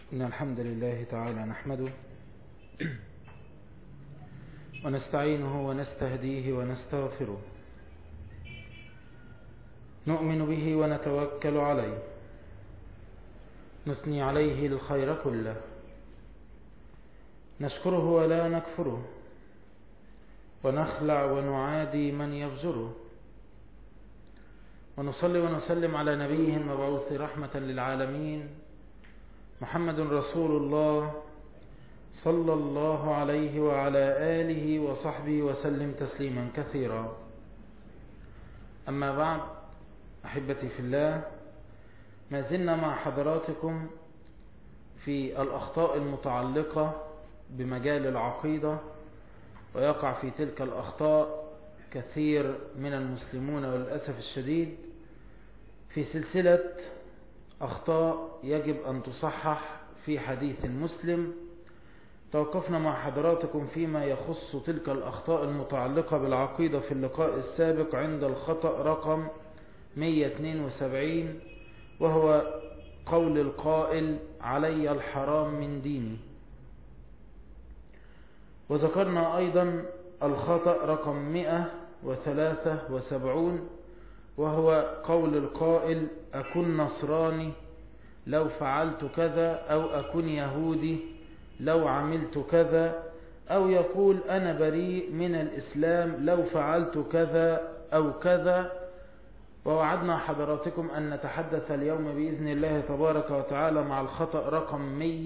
إن الحمد لله تعالى نحمده ونستعينه ونستهديه ونستغفره نؤمن به ونتوكل عليه نثني عليه الخير كله نشكره ولا نكفره ونخلع ونعادي من يفجره ونصلي ونسلم على نبيه المبعوث رحمة للعالمين محمد رسول الله صلى الله عليه وعلى آله وصحبه وسلم تسليما كثيرا أما بعد أحبتي في الله ما زلنا مع حضراتكم في الأخطاء المتعلقة بمجال العقيدة ويقع في تلك الأخطاء كثير من المسلمون وللأسف الشديد في سلسلة أخطاء يجب أن تصحح في حديث المسلم توقفنا مع حضراتكم فيما يخص تلك الأخطاء المتعلقة بالعقيدة في اللقاء السابق عند الخطأ رقم 172 وهو قول القائل علي الحرام من ديني وذكرنا أيضا الخطأ رقم 173 وهو قول القائل أكن نصراني لو فعلت كذا أو أكن يهودي لو عملت كذا أو يقول أنا بريء من الإسلام لو فعلت كذا أو كذا ووعدنا حضراتكم أن نتحدث اليوم بإذن الله تبارك وتعالى مع الخطأ رقم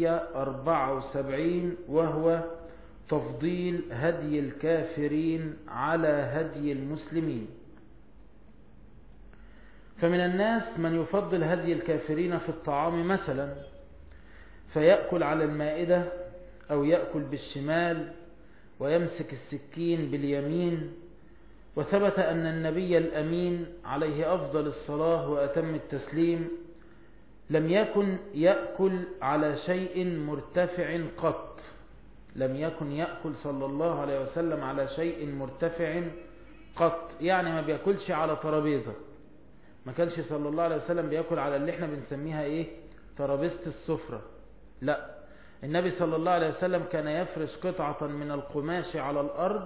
174 وهو تفضيل هدي الكافرين على هدي المسلمين فمن الناس من يفضل هدي الكافرين في الطعام مثلا فيأكل على المائدة أو يأكل بالشمال ويمسك السكين باليمين وثبت أن النبي الأمين عليه أفضل الصلاة وأتم التسليم لم يكن يأكل على شيء مرتفع قط لم يكن يأكل صلى الله عليه وسلم على شيء مرتفع قط يعني ما بيأكلش على ترابيزة ما كانش صلى الله عليه وسلم بيأكل على اللي احنا بنسميها ايه ترابيزة السفرة لا النبي صلى الله عليه وسلم كان يفرش قطعة من القماش على الأرض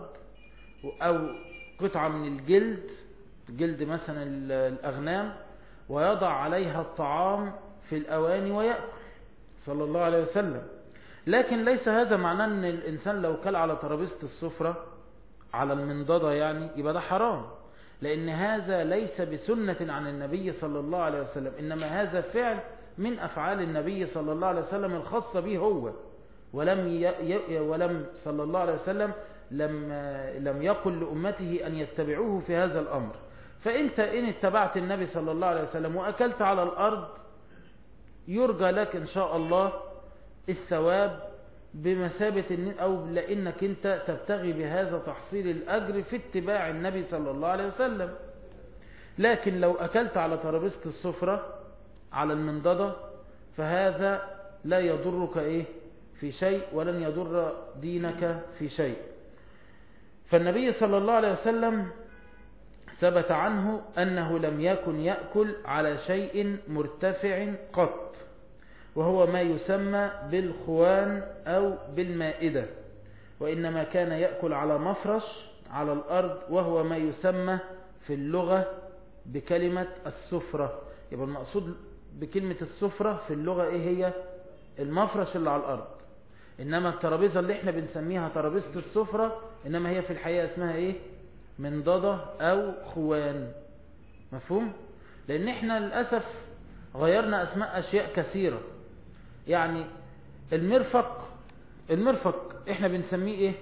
أو قطعة من الجلد جلد مثلا الأغنام ويضع عليها الطعام في الأواني ويأكل صلى الله عليه وسلم لكن ليس هذا معناه أن الإنسان لو كل على ترابيزة السفرة على المنضدة يعني يبقى ده حرام لأن هذا ليس بسنة عن النبي صلى الله عليه وسلم إنما هذا فعل من أفعال النبي صلى الله عليه وسلم الخاصة به هو ولم ي... ولم صلى الله عليه وسلم لم لم يقل لأمته أن يتبعوه في هذا الأمر فأنت إن اتبعت النبي صلى الله عليه وسلم وأكلت على الأرض يرجى لك إن شاء الله الثواب بمثابة أو لأنك أنت تبتغي بهذا تحصيل الأجر في اتباع النبي صلى الله عليه وسلم لكن لو أكلت على ترابيزة السفرة على المنضدة فهذا لا يضرك إيه في شيء ولن يضر دينك في شيء فالنبي صلى الله عليه وسلم ثبت عنه أنه لم يكن يأكل على شيء مرتفع قط وهو ما يسمى بالخوان أو بالمائدة وإنما كان يأكل على مفرش على الأرض وهو ما يسمى في اللغة بكلمة السفرة يبقى المقصود بكلمة السفرة في اللغة إيه هي المفرش اللي على الأرض إنما الترابيزة اللي احنا بنسميها ترابيزة السفرة إنما هي في الحقيقة اسمها إيه منضدة أو خوان مفهوم لأن احنا للأسف غيرنا أسماء أشياء كثيرة يعني المرفق المرفق احنا بنسميه ايه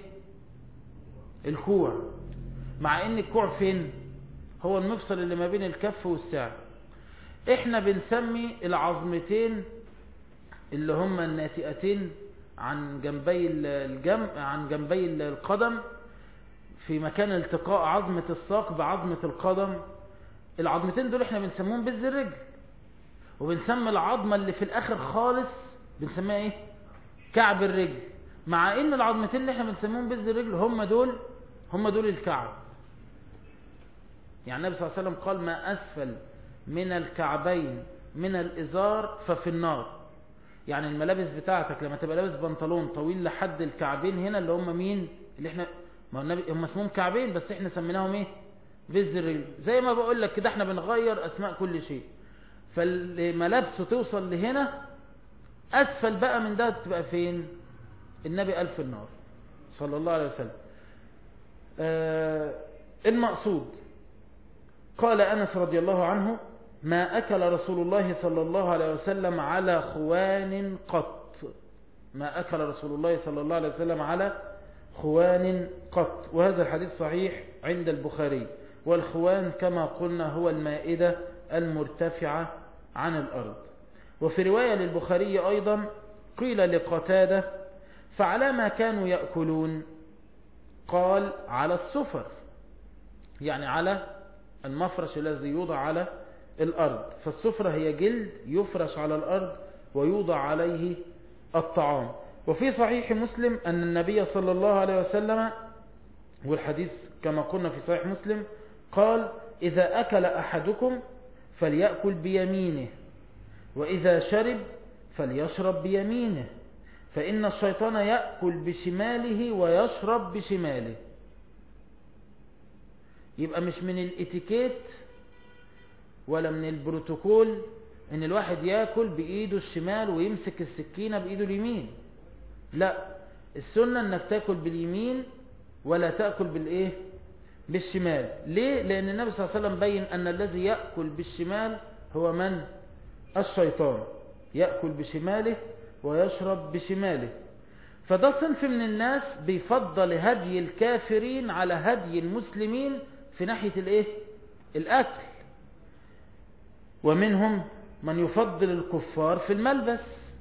الكوع مع ان الكوع فين هو المفصل اللي ما بين الكف والساعد احنا بنسمي العظمتين اللي هما الناتئتين عن جنبي الجنب عن جنبي القدم في مكان التقاء عظمة الساق بعظمة القدم العظمتين دول احنا بنسموهم بز الرجل وبنسمي العظمة اللي في الاخر خالص بنسميها ايه كعب الرجل مع ان العظمتين اللي احنا بنسميهم بز الرجل هم دول هم دول الكعب يعني النبي صلى الله عليه وسلم قال ما اسفل من الكعبين من الازار ففي النار يعني الملابس بتاعتك لما تبقى لابس بنطلون طويل لحد الكعبين هنا اللي هم مين اللي احنا ما النبي هم اسمهم كعبين بس احنا سميناهم ايه بذر زي ما بقول لك كده احنا بنغير اسماء كل شيء فالملابسه توصل لهنا اسفل بقى من ده تبقى فين النبي قال في النار صلى الله عليه وسلم آه المقصود قال أنس رضي الله عنه ما أكل رسول الله صلى الله عليه وسلم على خوان قط ما أكل رسول الله صلى الله عليه وسلم على خوان قط وهذا الحديث صحيح عند البخاري والخوان كما قلنا هو المائدة المرتفعة عن الأرض وفي رواية للبخاري أيضا قيل لقتادة فعلى ما كانوا يأكلون قال على السفر يعني على المفرش الذي يوضع على الأرض فالسفرة هي جلد يفرش على الأرض ويوضع عليه الطعام وفي صحيح مسلم أن النبي صلى الله عليه وسلم والحديث كما قلنا في صحيح مسلم قال إذا أكل أحدكم فليأكل بيمينه وإذا شرب فليشرب بيمينه فإن الشيطان يأكل بشماله ويشرب بشماله يبقى مش من الاتيكيت ولا من البروتوكول ان الواحد ياكل بايده الشمال ويمسك السكينة بايده اليمين لا السنة انك تاكل باليمين ولا تأكل بالايه بالشمال ليه لان النبي صلى الله عليه وسلم بين ان الذي يأكل بالشمال هو من الشيطان يأكل بشماله ويشرب بشماله فده صنف من الناس بيفضل هدي الكافرين على هدي المسلمين في ناحية الايه الاكل ومنهم من يفضل الكفار في الملبس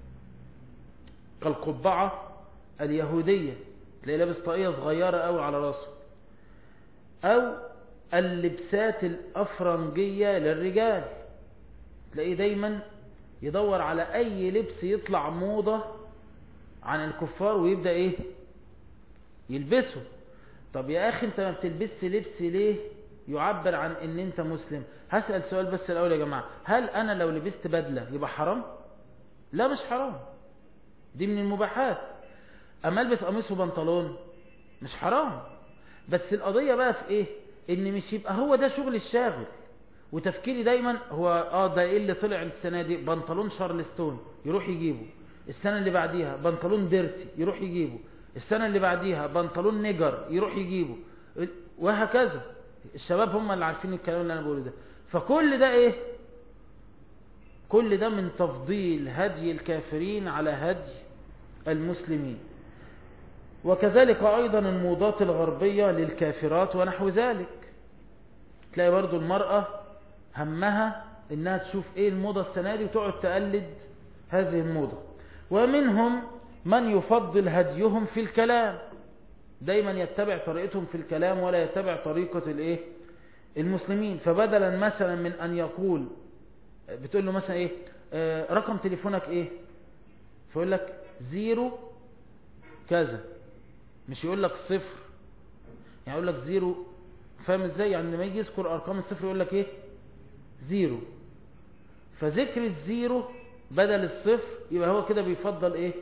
كالقبعة اليهودية تلاقي لابس طاقية صغيرة قوي على راسه او اللبسات الافرنجية للرجال تلاقيه دايما يدور على اي لبس يطلع موضة عن الكفار ويبدأ ايه يلبسه طب يا اخي انت ما بتلبسش لبس ليه يعبر عن ان انت مسلم هسأل سؤال بس الاول يا جماعة هل انا لو لبست بدلة يبقى حرام لا مش حرام دي من المباحات اما البس قميص وبنطلون مش حرام بس القضية بقى في ايه ان مش يبقى هو ده شغل الشاغل وتفكيري دايما هو اه ده ايه اللي طلع السنة دي بنطلون شارلستون يروح يجيبه السنة اللي بعديها بنطلون ديرتي يروح يجيبه السنة اللي بعديها بنطلون نيجر يروح يجيبه وهكذا الشباب هم اللي عارفين الكلام اللي انا بقوله ده فكل ده ايه كل ده من تفضيل هدي الكافرين على هدي المسلمين وكذلك ايضا الموضات الغربية للكافرات ونحو ذلك تلاقي برضو المرأة همها انها تشوف ايه الموضة السنة دي وتقعد تقلد هذه الموضة ومنهم من يفضل هديهم في الكلام دايما يتبع طريقتهم في الكلام ولا يتبع طريقة الايه المسلمين فبدلا مثلا من ان يقول بتقول له مثلا ايه آه رقم تليفونك ايه فيقول لك زيرو كذا مش يقول لك صفر يعني يقول لك زيرو فاهم ازاي يعني لما يجي يذكر ارقام الصفر يقول لك ايه زيرو فذكر الزيرو بدل الصفر يبقى هو كده بيفضل ايه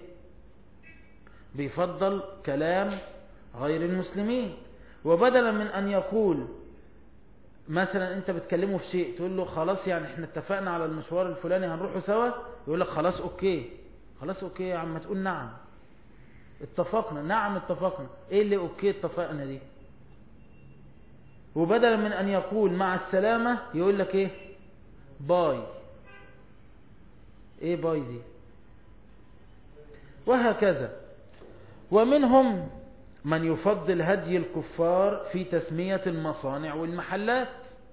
بيفضل كلام غير المسلمين وبدلا من ان يقول مثلا انت بتكلمه في شيء تقول له خلاص يعني احنا اتفقنا على المشوار الفلاني هنروحه سوا يقول لك خلاص اوكي خلاص اوكي يا عم تقول نعم اتفقنا نعم اتفقنا ايه اللي اوكي اتفقنا دي وبدلا من ان يقول مع السلامة يقول لك ايه باي ايه باي دي وهكذا ومنهم من يفضل هدي الكفار في تسمية المصانع والمحلات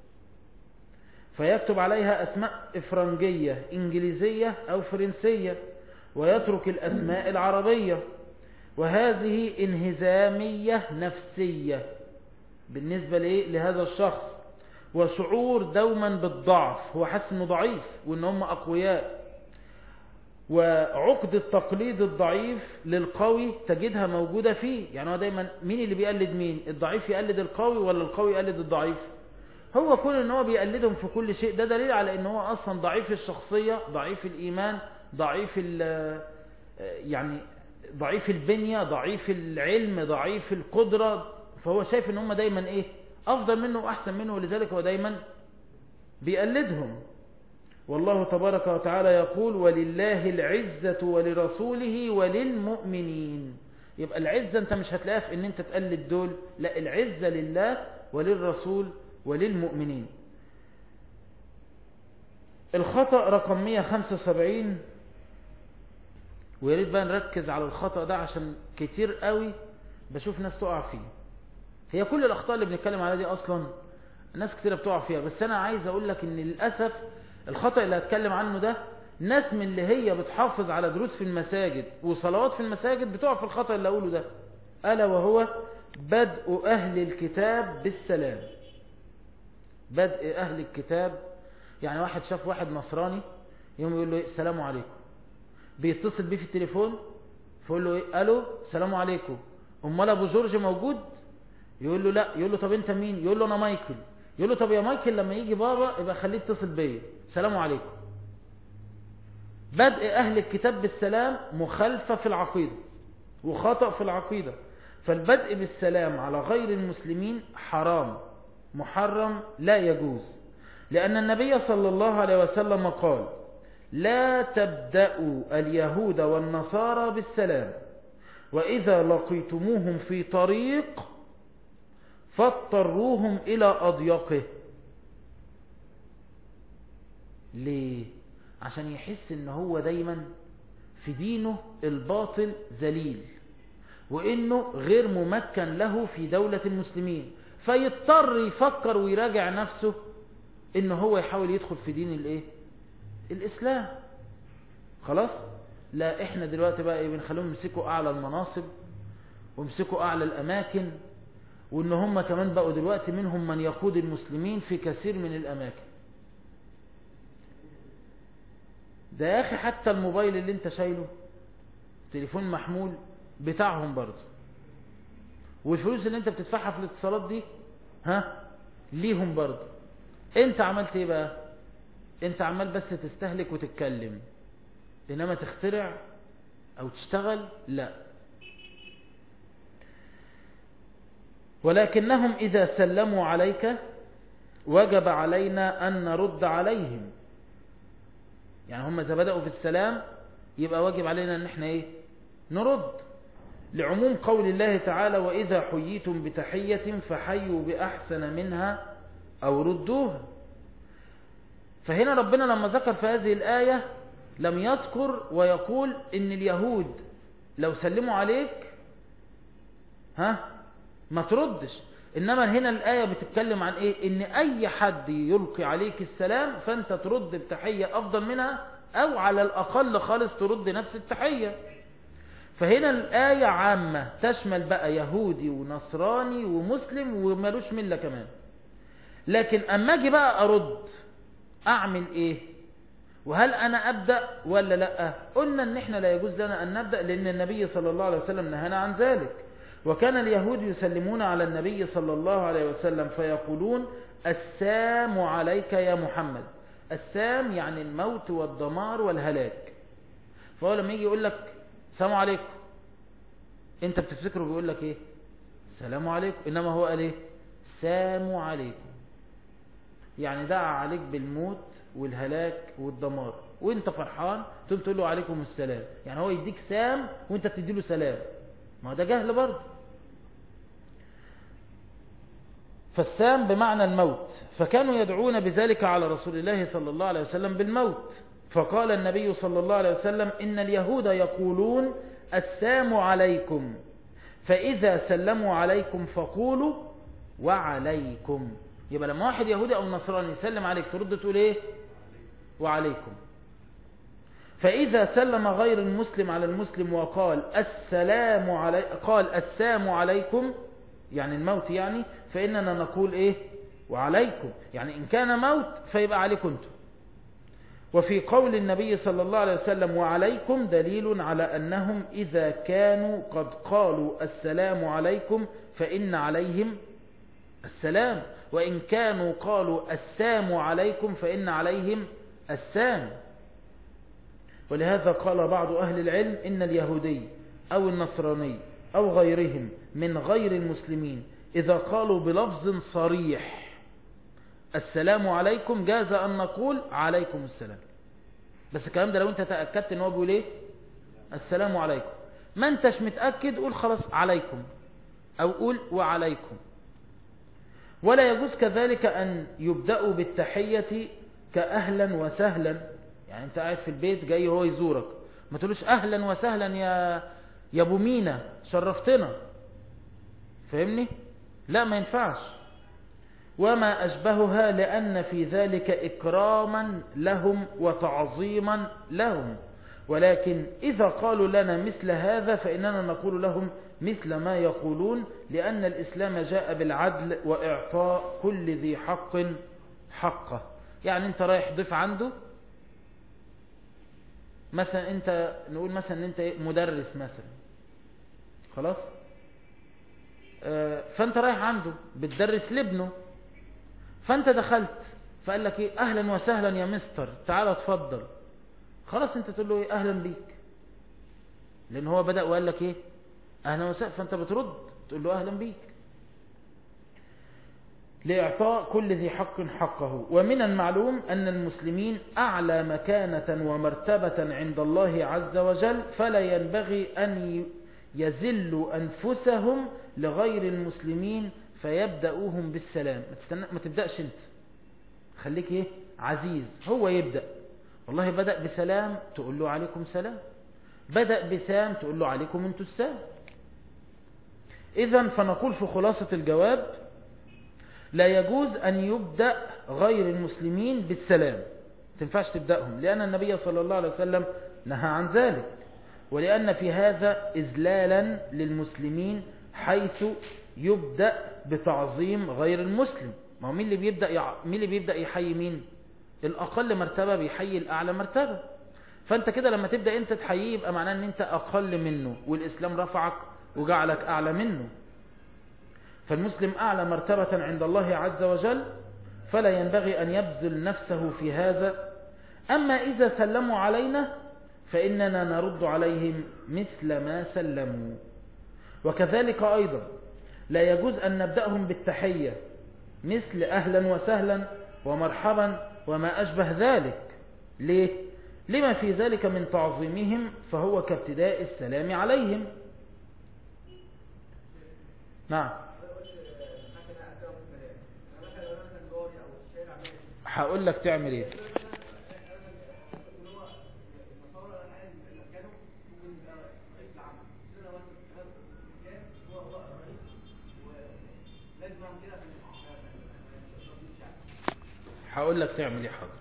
فيكتب عليها أسماء إفرنجية إنجليزية أو فرنسية ويترك الأسماء العربية وهذه انهزامية نفسية بالنسبة لهذا الشخص وشعور دوما بالضعف هو حس انه ضعيف وان هم اقوياء وعقد التقليد الضعيف للقوي تجدها موجودة فيه يعني هو دايما مين اللي بيقلد مين الضعيف يقلد القوي ولا القوي يقلد الضعيف هو كون ان هو بيقلدهم في كل شيء ده دليل على ان هو اصلا ضعيف الشخصية ضعيف الايمان ضعيف يعني ضعيف البنية ضعيف العلم ضعيف القدرة فهو شايف ان هم دايما ايه افضل منه واحسن منه ولذلك هو دايما بيقلدهم والله تبارك وتعالى يقول ولله العزة ولرسوله وللمؤمنين يبقى العزة انت مش هتلاقيها في ان انت تقلد دول لا العزة لله وللرسول وللمؤمنين الخطأ رقم 175 ويريد بقى نركز على الخطأ ده عشان كتير قوي بشوف ناس تقع فيه هي كل الأخطاء اللي بنتكلم عليها دي أصلا ناس كتير بتقع فيها بس أنا عايز أقول لك إن للأسف الخطأ اللي هتكلم عنه ده ناس من اللي هي بتحافظ على دروس في المساجد وصلوات في المساجد بتقع في الخطأ اللي أقوله ده ألا وهو بدء أهل الكتاب بالسلام بدء أهل الكتاب يعني واحد شاف واحد نصراني يوم يقول له السلام عليكم بيتصل بيه في التليفون فيقول له ايه الو السلام عليكم امال ابو جورج موجود يقول له لا يقول له طب انت مين يقول له انا مايكل يقول له طب يا مايكل لما يجي بابا يبقى خليه يتصل بيا السلام عليكم بدء اهل الكتاب بالسلام مخالفه في العقيده وخطأ في العقيده فالبدء بالسلام على غير المسلمين حرام محرم لا يجوز لأن النبي صلى الله عليه وسلم قال لا تبدأوا اليهود والنصارى بالسلام وإذا لقيتموهم في طريق فاضطروهم إلى أضيقه ليه؟ عشان يحس ان هو دايما في دينه الباطل ذليل وانه غير ممكن له في دولة المسلمين فيضطر يفكر ويراجع نفسه ان هو يحاول يدخل في دين الايه الاسلام خلاص لا احنا دلوقتي بقى ايه بنخليهم يمسكوا اعلى المناصب ويمسكوا اعلى الاماكن وان هم كمان بقوا دلوقتي منهم من يقود المسلمين في كثير من الاماكن ده يا اخي حتى الموبايل اللي انت شايله تليفون محمول بتاعهم برضه والفلوس اللي انت بتدفعها في الاتصالات دي ها ليهم برضه انت عملت ايه بقى انت عمال بس تستهلك وتتكلم انما تخترع او تشتغل لا ولكنهم اذا سلموا عليك وجب علينا ان نرد عليهم يعني هم اذا بدأوا بالسلام يبقى واجب علينا ان احنا ايه نرد لعموم قول الله تعالى وإذا حييتم بتحية فحيوا بأحسن منها أو ردوها فهنا ربنا لما ذكر في هذه الآية لم يذكر ويقول إن اليهود لو سلموا عليك ها ما تردش إنما هنا الآية بتتكلم عن إيه إن أي حد يلقي عليك السلام فأنت ترد بتحية أفضل منها أو على الأقل خالص ترد نفس التحية فهنا الآية عامة تشمل بقى يهودي ونصراني ومسلم ومالوش ملة كمان لكن أما أجي بقى أرد أعمل إيه وهل أنا أبدأ ولا لا قلنا أن إحنا لا يجوز لنا أن نبدأ لأن النبي صلى الله عليه وسلم نهانا عن ذلك وكان اليهود يسلمون على النبي صلى الله عليه وسلم فيقولون السام عليك يا محمد السام يعني الموت والدمار والهلاك فهو لما يجي يقول لك السلام عليكم انت بتفتكره بيقول لك ايه السلام عليكم انما هو قال ايه سام عليكم يعني دعا عليك بالموت والهلاك والدمار وانت فرحان تقوم تقول له عليكم السلام يعني هو يديك سام وانت تديله سلام ما ده جهل برضه فالسام بمعنى الموت فكانوا يدعون بذلك على رسول الله صلى الله عليه وسلم بالموت فقال النبي صلى الله عليه وسلم إن اليهود يقولون السام عليكم فإذا سلموا عليكم فقولوا وعليكم يبقى لما واحد يهودي أو نصراني يسلم عليك ترد تقول إيه وعليكم فإذا سلم غير المسلم على المسلم وقال السلام علي قال السام عليكم يعني الموت يعني فإننا نقول إيه وعليكم يعني إن كان موت فيبقى عليكم انتم وفي قول النبي صلى الله عليه وسلم وعليكم دليل على أنهم إذا كانوا قد قالوا السلام عليكم فإن عليهم السلام وإن كانوا قالوا السام عليكم فإن عليهم السام ولهذا قال بعض أهل العلم إن اليهودي أو النصراني أو غيرهم من غير المسلمين إذا قالوا بلفظ صريح السلام عليكم جاز أن نقول عليكم السلام بس الكلام ده لو انت تأكدت ان هو بيقول ايه السلام عليكم ما انتش متأكد قول خلاص عليكم او قول وعليكم ولا يجوز كذلك ان يبدأوا بالتحية كأهلا وسهلا يعني انت قاعد في البيت جاي هو يزورك ما تقولوش اهلا وسهلا يا يا ابو مينا شرفتنا فاهمني لا ما ينفعش وما أشبهها لأن في ذلك إكراما لهم وتعظيما لهم ولكن إذا قالوا لنا مثل هذا فإننا نقول لهم مثل ما يقولون لأن الإسلام جاء بالعدل وإعطاء كل ذي حق حقه يعني أنت رايح ضيف عنده مثلا أنت نقول مثلا أنت مدرس مثلا خلاص فأنت رايح عنده بتدرس لابنه فانت دخلت فقال لك ايه اهلا وسهلا يا مستر تعال اتفضل خلاص انت تقول له ايه اهلا بيك لان هو بدأ وقال لك ايه اهلا وسهلا فانت بترد تقول له اهلا بيك لإعطاء كل ذي حق حقه ومن المعلوم أن المسلمين أعلى مكانة ومرتبة عند الله عز وجل فلا ينبغي أن يزلوا أنفسهم لغير المسلمين فيبدأوهم بالسلام ما, تستنى ما تبدأش انت خليك ايه عزيز هو يبدأ والله بدأ بسلام تقول له عليكم سلام بدأ بسام تقول له عليكم انتو السام اذا فنقول في خلاصة الجواب لا يجوز ان يبدأ غير المسلمين بالسلام تنفعش تبدأهم لأن النبي صلى الله عليه وسلم نهى عن ذلك ولأن في هذا إذلالا للمسلمين حيث يبدأ بتعظيم غير المسلم ما هو مين اللي بيبدأ يع... مين اللي بيبدأ يحيي مين الأقل مرتبة بيحيي الأعلى مرتبة فأنت كده لما تبدأ أنت تحييه يبقى معناه أن أنت أقل منه والإسلام رفعك وجعلك أعلى منه فالمسلم أعلى مرتبة عند الله عز وجل فلا ينبغي أن يبذل نفسه في هذا أما إذا سلموا علينا فإننا نرد عليهم مثل ما سلموا وكذلك أيضا لا يجوز أن نبدأهم بالتحية مثل أهلا وسهلا ومرحبا وما أشبه ذلك ليه؟ لما في ذلك من تعظيمهم فهو كابتداء السلام عليهم نعم هقول لك تعمل ايه هقول لك تعمل ايه حاضر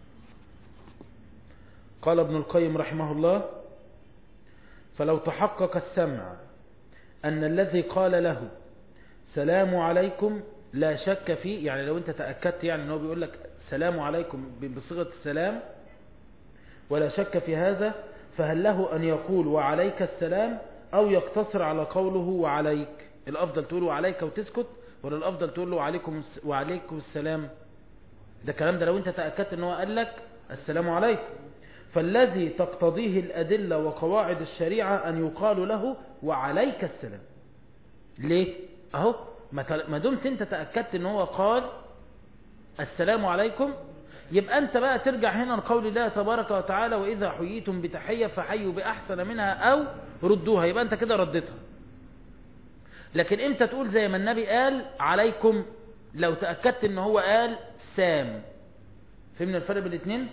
قال ابن القيم رحمه الله فلو تحقق السمع أن الذي قال له سلام عليكم لا شك فيه يعني لو انت تأكدت يعني انه بيقول لك سلام عليكم بصيغة السلام ولا شك في هذا فهل له أن يقول وعليك السلام أو يقتصر على قوله وعليك الأفضل تقول وعليك وتسكت ولا الأفضل تقول له وعليكم, وعليكم السلام ده كلام ده لو انت تأكدت ان هو قال لك السلام عليكم فالذي تقتضيه الأدلة وقواعد الشريعة أن يقال له وعليك السلام ليه اهو ما دمت انت تأكدت ان هو قال السلام عليكم يبقى انت بقى ترجع هنا لقول الله تبارك وتعالى وإذا حييتم بتحية فحيوا بأحسن منها أو ردوها يبقى انت كده رديتها لكن امتى تقول زي ما النبي قال عليكم لو تأكدت ان هو قال سام فهمنا الفرق بين الاثنين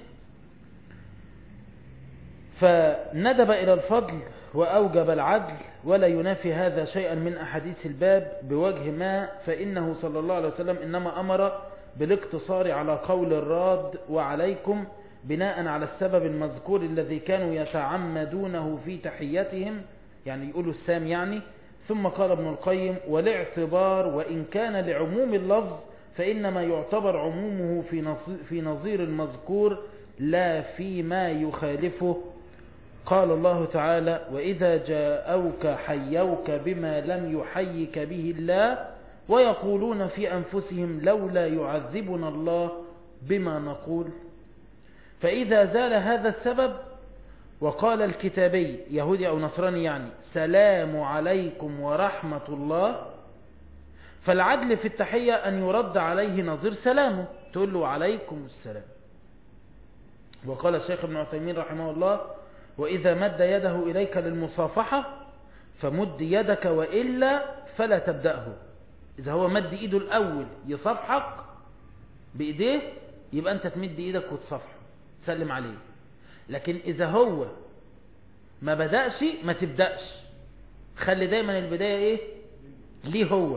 فندب إلى الفضل وأوجب العدل ولا ينافي هذا شيئا من أحاديث الباب بوجه ما فإنه صلى الله عليه وسلم إنما أمر بالاقتصار على قول الراد وعليكم بناء على السبب المذكور الذي كانوا يتعمدونه في تحيتهم يعني يقولوا السام يعني ثم قال ابن القيم والاعتبار وإن كان لعموم اللفظ فإنما يعتبر عمومه في نظير المذكور لا فيما يخالفه قال الله تعالى وإذا جاءوك حيوك بما لم يحيك به الله ويقولون في أنفسهم لولا يعذبنا الله بما نقول فإذا زال هذا السبب وقال الكتابي يهودي أو نصراني يعني سلام عليكم ورحمة الله فالعدل في التحية أن يرد عليه نظير سلامه تقول له عليكم السلام وقال الشيخ ابن عثيمين رحمه الله وإذا مد يده إليك للمصافحة فمد يدك وإلا فلا تبدأه إذا هو مد إيده الأول يصفحك بإيديه يبقى أنت تمد إيدك وتصفحه سلم عليه لكن إذا هو ما بدأش ما تبدأش خلي دايما البداية إيه ليه هو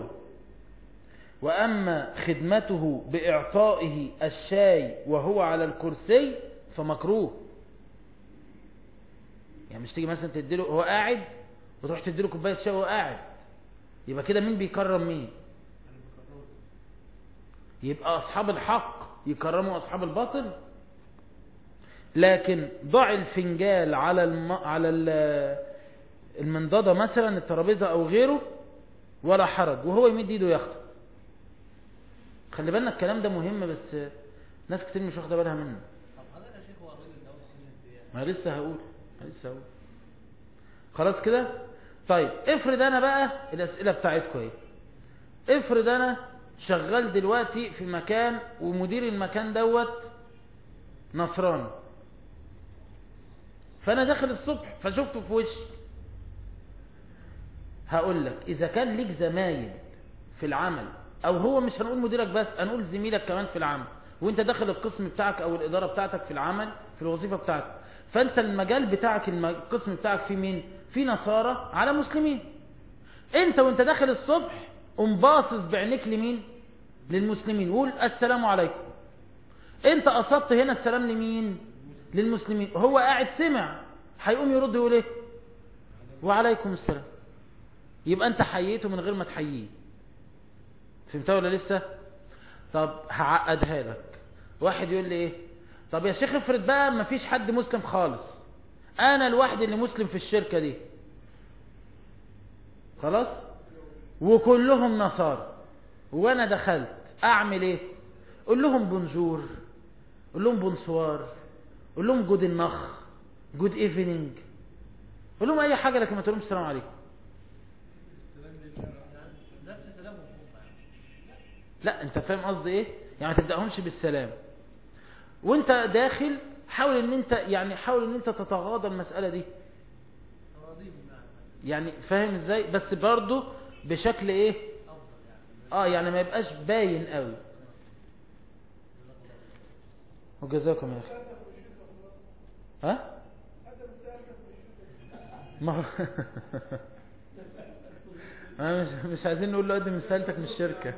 وأما خدمته بإعطائه الشاي وهو على الكرسي فمكروه يعني مش تيجي مثلا تديله هو قاعد وتروح تديله كوباية شاي وهو قاعد يبقى كده مين بيكرم مين يبقى أصحاب الحق يكرموا أصحاب الباطل لكن ضع الفنجال على الم... على المنضدة مثلا الترابيزة أو غيره ولا حرج وهو يمد ايده ياخده خلي بالنا الكلام ده مهم بس ناس كتير مش واخده بالها منه ما لسه هقول ما لسه هقول خلاص كده طيب افرض انا بقى الاسئله بتاعتكم اهي افرض انا شغال دلوقتي في مكان ومدير المكان دوت نصراني فانا داخل الصبح فشفته في وشي هقول لك اذا كان ليك زمايل في العمل او هو مش هنقول مديرك بس هنقول زميلك كمان في العمل وانت داخل القسم بتاعك او الاداره بتاعتك في العمل في الوظيفه بتاعتك فانت المجال بتاعك القسم بتاعك في مين في نصارى على مسلمين انت وانت داخل الصبح قوم باصص بعينيك لمين للمسلمين وقول السلام عليكم انت قصدت هنا السلام لمين للمسلمين هو قاعد سمع هيقوم يرد يقول ايه وعليكم السلام يبقى انت حييته من غير ما تحييه فهمتها ولا لسه طب هعقدها لك واحد يقول لي ايه طب يا شيخ افرض بقى ما فيش حد مسلم خالص انا الواحد اللي مسلم في الشركة دي خلاص وكلهم نصارى وانا دخلت اعمل ايه قول لهم بونجور قول لهم بونسوار قول لهم جود النخ جود ايفنينج قول لهم اي حاجة لكن ما تقولهمش السلام عليكم لا انت فاهم قصدي ايه يعني ما تبدأهمش بالسلام وانت داخل حاول ان انت يعني حاول ان انت تتغاضى المسألة دي يعني فاهم ازاي بس برضو بشكل ايه اه يعني ما يبقاش باين قوي وجزاكم يا اخي ها ما مش مش عايزين نقول له قدم رسالتك من الشركه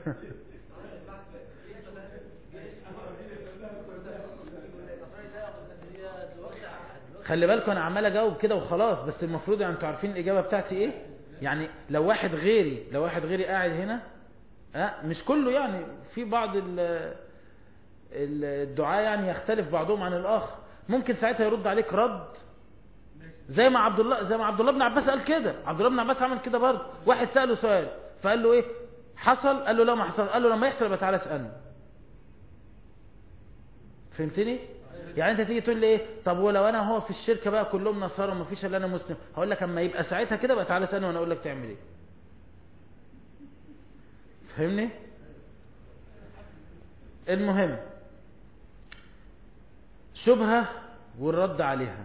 خلي بالكم انا عمال اجاوب كده وخلاص بس المفروض يعني انتوا عارفين الاجابه بتاعتي ايه يعني لو واحد غيري لو واحد غيري قاعد هنا أه مش كله يعني في بعض الدعاء يعني يختلف بعضهم عن الاخر ممكن ساعتها يرد عليك رد زي ما عبد الله زي ما عبد الله بن عباس قال كده عبد الله بن عباس عمل كده برضه واحد ساله سؤال فقال له ايه حصل قال له لا ما حصل قال له لما يحصل يبقى تعالى اسالني فهمتني يعني انت تيجي تقول لي ايه طب ولو انا هو في الشركه بقى كلهم نصارى وما فيش الا انا مسلم هقول لك اما يبقى ساعتها كده بقى تعالى اسالني وانا اقول لك تعمل ايه فهمني المهم شبهه والرد عليها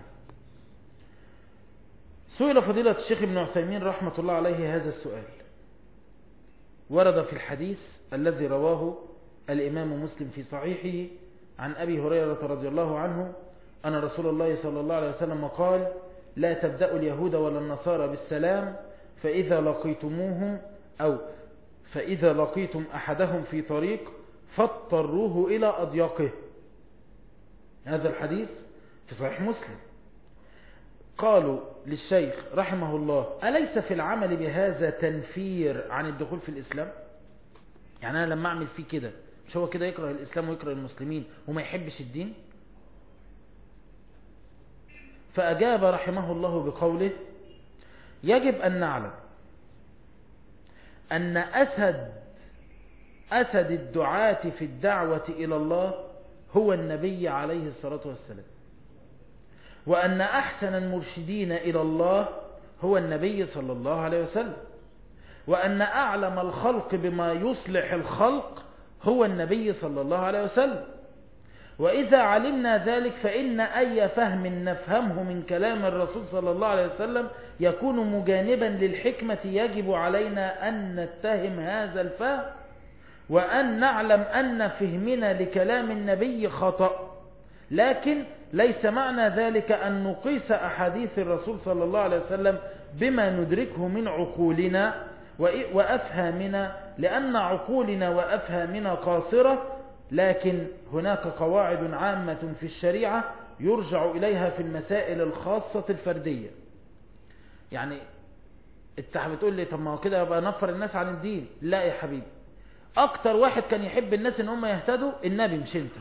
سئل فضيلة الشيخ ابن عثيمين رحمة الله عليه هذا السؤال ورد في الحديث الذي رواه الإمام مسلم في صحيحه عن أبي هريرة رضي الله عنه أن رسول الله صلى الله عليه وسلم قال لا تبدأوا اليهود ولا النصارى بالسلام فإذا لقيتموهم أو فإذا لقيتم أحدهم في طريق فاضطروه إلى أضيقه هذا الحديث في صحيح مسلم قالوا للشيخ رحمه الله أليس في العمل بهذا تنفير عن الدخول في الإسلام يعني أنا لما أعمل فيه كده مش هو كده يكره الإسلام ويكره المسلمين وما يحبش الدين فأجاب رحمه الله بقوله يجب أن نعلم أن أسد أسد الدعاة في الدعوة إلى الله هو النبي عليه الصلاة والسلام وأن أحسن المرشدين إلى الله هو النبي صلى الله عليه وسلم وأن أعلم الخلق بما يصلح الخلق هو النبي صلى الله عليه وسلم وإذا علمنا ذلك فإن أي فهم نفهمه من كلام الرسول صلى الله عليه وسلم يكون مجانبا للحكمة يجب علينا أن نتهم هذا الفهم وأن نعلم أن فهمنا لكلام النبي خطأ لكن ليس معنى ذلك أن نقيس أحاديث الرسول صلى الله عليه وسلم بما ندركه من عقولنا وأفهامنا لأن عقولنا وأفهامنا قاصرة لكن هناك قواعد عامة في الشريعة يرجع إليها في المسائل الخاصة الفردية يعني انت بتقول لي طب ما هو كده يبقى نفر الناس عن الدين لا يا حبيبي اكتر واحد كان يحب الناس ان هم يهتدوا النبي مش انت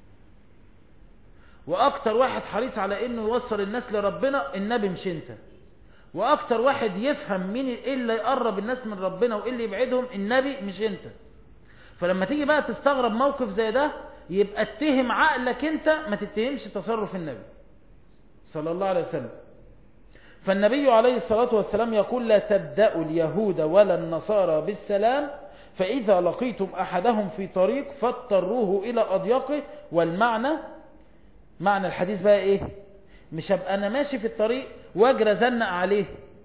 واكتر واحد حريص على انه يوصل الناس لربنا النبي مش انت واكتر واحد يفهم مين ايه اللي يقرب الناس من ربنا وايه اللي يبعدهم النبي مش انت فلما تيجي بقى تستغرب موقف زي ده يبقى اتهم عقلك انت ما تتهمش تصرف النبي صلى الله عليه وسلم فالنبي عليه الصلاة والسلام يقول لا تبدأوا اليهود ولا النصارى بالسلام فإذا لقيتم أحدهم في طريق فاضطروه إلى أضيقه والمعنى معنى الحديث بقى إيه مش هبقى أنا ماشي في الطريق واجرى زنق عليه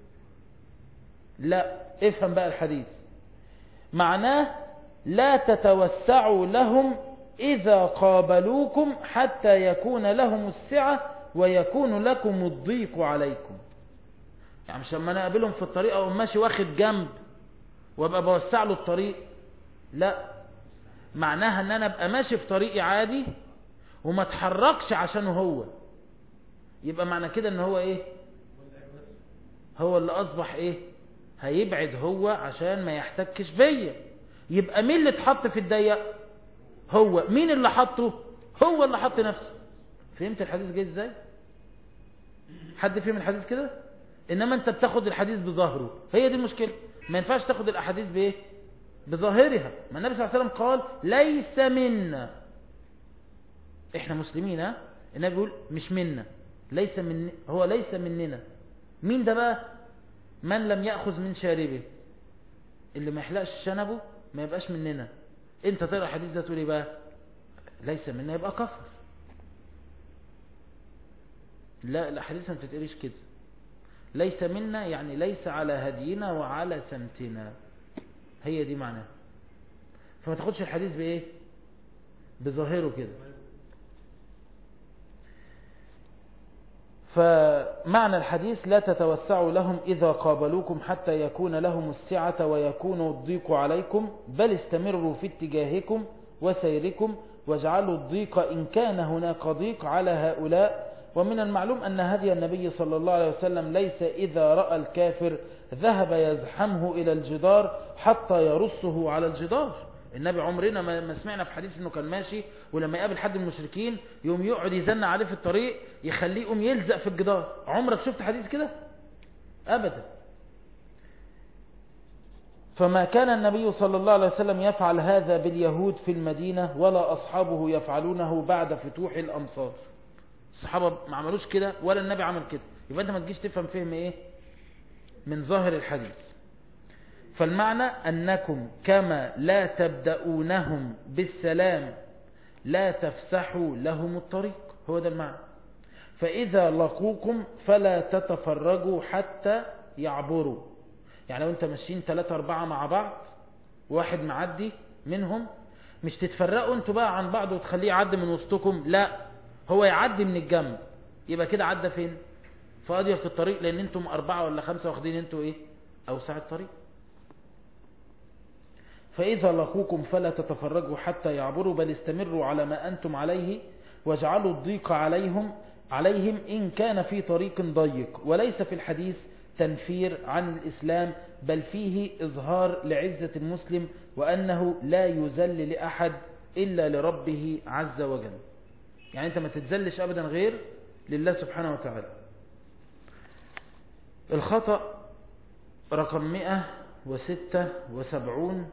لا افهم بقى الحديث معناه لا تتوسعوا لهم إذا قابلوكم حتى يكون لهم السعة ويكون لكم الضيق عليكم يعني مش لما انا اقابلهم في الطريق او ماشي واخد جنب وابقى بوسع له الطريق لا معناها ان انا ابقى ماشي في طريقي عادي وما اتحركش عشانه هو يبقى معنى كده ان هو ايه هو اللي اصبح ايه هيبعد هو عشان ما يحتكش بيا يبقى مين اللي اتحط في الضيق هو مين اللي حطه هو اللي حط نفسه فهمت الحديث جاي ازاي حد فهم الحديث كده انما انت بتاخد الحديث بظاهره هي دي المشكله ما ينفعش تاخد الاحاديث بايه بظاهرها ما النبي صلى الله عليه وسلم قال ليس منا احنا مسلمين ها النبي بيقول مش منا ليس من هو ليس مننا مين ده بقى من لم ياخذ من شاربه اللي ما يحلقش شنبه ما يبقاش مننا انت تقرا الحديث ده تقول ايه بقى ليس منا يبقى كفر لا الاحاديث ما بتتقريش كده ليس منا يعني ليس على هدينا وعلى سمتنا هي دي معناها فما تاخدش الحديث بايه بظاهره كده فمعنى الحديث لا تتوسعوا لهم إذا قابلوكم حتى يكون لهم السعة ويكون الضيق عليكم بل استمروا في اتجاهكم وسيركم واجعلوا الضيق إن كان هناك ضيق على هؤلاء ومن المعلوم أن هدي النبي صلى الله عليه وسلم ليس إذا رأى الكافر ذهب يزحمه إلى الجدار حتى يرصه على الجدار النبي عمرنا ما سمعنا في حديث انه كان ماشي ولما يقابل حد من المشركين يوم يقعد يزن عليه في الطريق يخليه يقوم يلزق في الجدار عمرك شفت حديث كده ابدا فما كان النبي صلى الله عليه وسلم يفعل هذا باليهود في المدينة ولا أصحابه يفعلونه بعد فتوح الأمصار الصحابة ما عملوش كده ولا النبي عمل كده يبقى أنت ما تجيش تفهم فهم إيه من ظاهر الحديث فالمعنى أنكم كما لا تبدأونهم بالسلام لا تفسحوا لهم الطريق هو ده المعنى فإذا لقوكم فلا تتفرجوا حتى يعبروا يعني لو انت ماشيين ثلاثة أربعة مع بعض واحد معدي منهم مش تتفرقوا انتوا بقى عن بعض وتخليه يعدي من وسطكم لا هو يعدي من الجنب يبقى كده عدى فين فاضية في الطريق لان انتم أربعة ولا خمسة واخدين انتوا ايه أوسع الطريق فإذا لقوكم فلا تتفرجوا حتى يعبروا بل استمروا على ما أنتم عليه واجعلوا الضيق عليهم عليهم إن كان في طريق ضيق وليس في الحديث تنفير عن الإسلام بل فيه إظهار لعزة المسلم وأنه لا يزل لأحد إلا لربه عز وجل يعني أنت ما تتزلش أبدا غير لله سبحانه وتعالى الخطأ رقم 176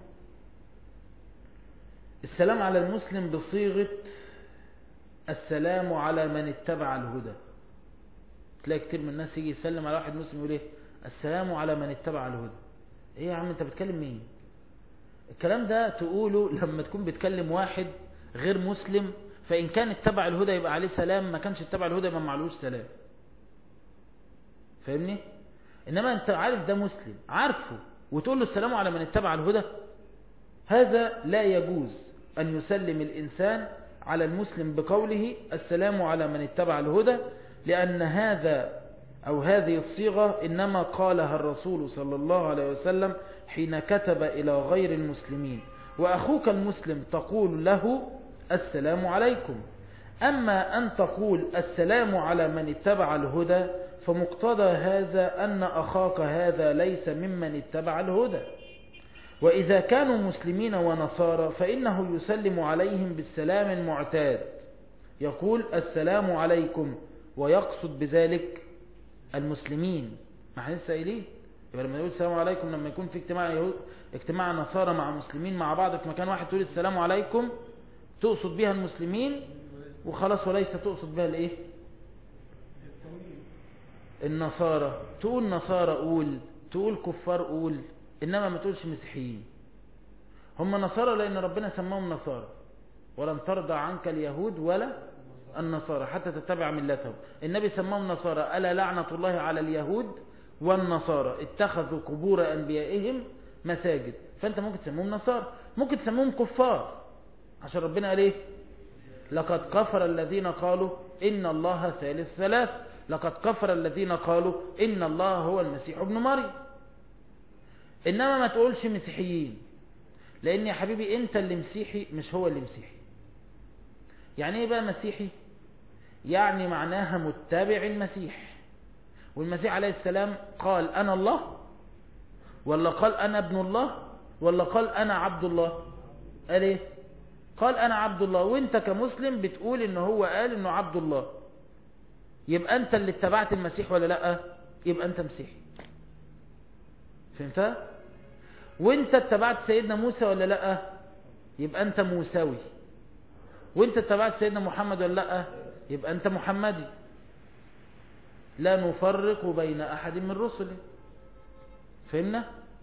السلام على المسلم بصيغة السلام على من اتبع الهدى تلاقي كتير من الناس يجي يسلم على واحد مسلم يقول ايه السلام على من اتبع الهدى ايه يا عم انت بتكلم مين الكلام ده تقوله لما تكون بتكلم واحد غير مسلم فإن كان اتبع الهدى يبقى عليه سلام ما كانش اتبع الهدى يبقى معلوش سلام فاهمني إنما أنت عارف ده مسلم عارفه وتقول له السلام على من اتبع الهدى هذا لا يجوز أن يسلم الإنسان على المسلم بقوله السلام على من اتبع الهدى لأن هذا أو هذه الصيغة إنما قالها الرسول صلى الله عليه وسلم حين كتب إلى غير المسلمين وأخوك المسلم تقول له السلام عليكم أما أن تقول السلام على من اتبع الهدى فمقتضى هذا أن أخاك هذا ليس ممن اتبع الهدى وإذا كانوا مسلمين ونصارى فإنه يسلم عليهم بالسلام المعتاد يقول السلام عليكم ويقصد بذلك المسلمين ما احنا لسه قايلين يبقى لما يقول السلام عليكم لما يكون في اجتماع يهود اجتماع نصارى مع مسلمين مع بعض في مكان واحد تقول السلام عليكم تقصد بها المسلمين وخلاص وليس تقصد بها الايه النصارى تقول نصارى قول تقول كفار قول انما ما تقولش مسيحيين هم نصارى لان ربنا سماهم نصارى ولن ترضى عنك اليهود ولا النصارى حتى تتبع ملتهم النبي سماهم نصارى ألا لعنة الله على اليهود والنصارى اتخذوا قبور أنبيائهم مساجد فأنت ممكن تسموهم نصارى ممكن تسموهم كفار عشان ربنا قال ايه لقد كفر الذين قالوا إن الله ثالث ثلاث لقد كفر الذين قالوا إن الله هو المسيح ابن مريم إنما ما تقولش مسيحيين لأن يا حبيبي أنت اللي مسيحي مش هو اللي مسيحي يعني ايه بقى مسيحي يعني معناها متبع المسيح والمسيح عليه السلام قال أنا الله ولا قال أنا ابن الله ولا قال أنا عبد الله قال ايه قال أنا عبد الله وانت كمسلم بتقول ان هو قال انه عبد الله يبقى انت اللي اتبعت المسيح ولا لا يبقى انت مسيحي فهمتها وانت اتبعت سيدنا موسى ولا لا يبقى انت موسوي وانت اتبعت سيدنا محمد ولا لا يبقى انت محمدي لا نفرق بين احد من رسله فهمنا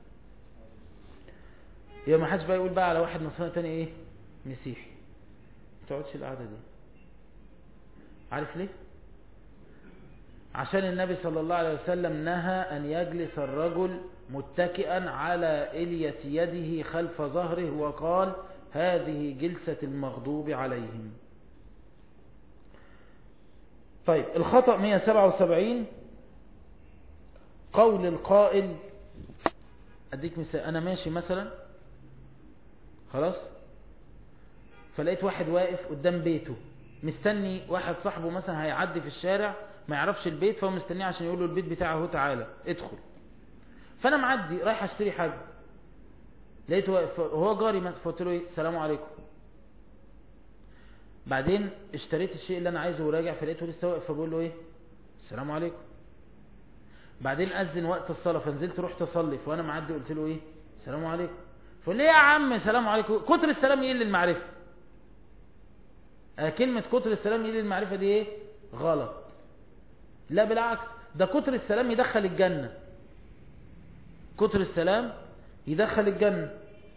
يبقى ما حدش بقى يقول بقى على واحد نصراني تاني ايه مسيحي ما تقعدش القعده دي عارف ليه عشان النبي صلى الله عليه وسلم نهى أن يجلس الرجل متكئا على إلية يده خلف ظهره وقال هذه جلسة المغضوب عليهم طيب الخطأ 177 قول القائل أديك مثال أنا ماشي مثلا خلاص فلقيت واحد واقف قدام بيته مستني واحد صاحبه مثلا هيعدي في الشارع ما يعرفش البيت فهو مستنيه عشان يقول له البيت بتاعه اهو تعالى ادخل فانا معدي رايح اشتري حاجه لقيته واقف هو جاري مثلا فقلت له ايه السلام عليكم بعدين اشتريت الشيء اللي انا عايزه وراجع فلقيته لسه واقف فبقول له ايه السلام عليكم بعدين اذن وقت الصلاه فنزلت رحت اصلي فانا معدي قلت له ايه السلام عليكم فقال لي يا عم سلام عليكم كتر السلام يقل المعرفه كلمه كتر السلام يقل المعرفه دي ايه غلط لا بالعكس ده كتر السلام يدخل الجنة كتر السلام يدخل الجنة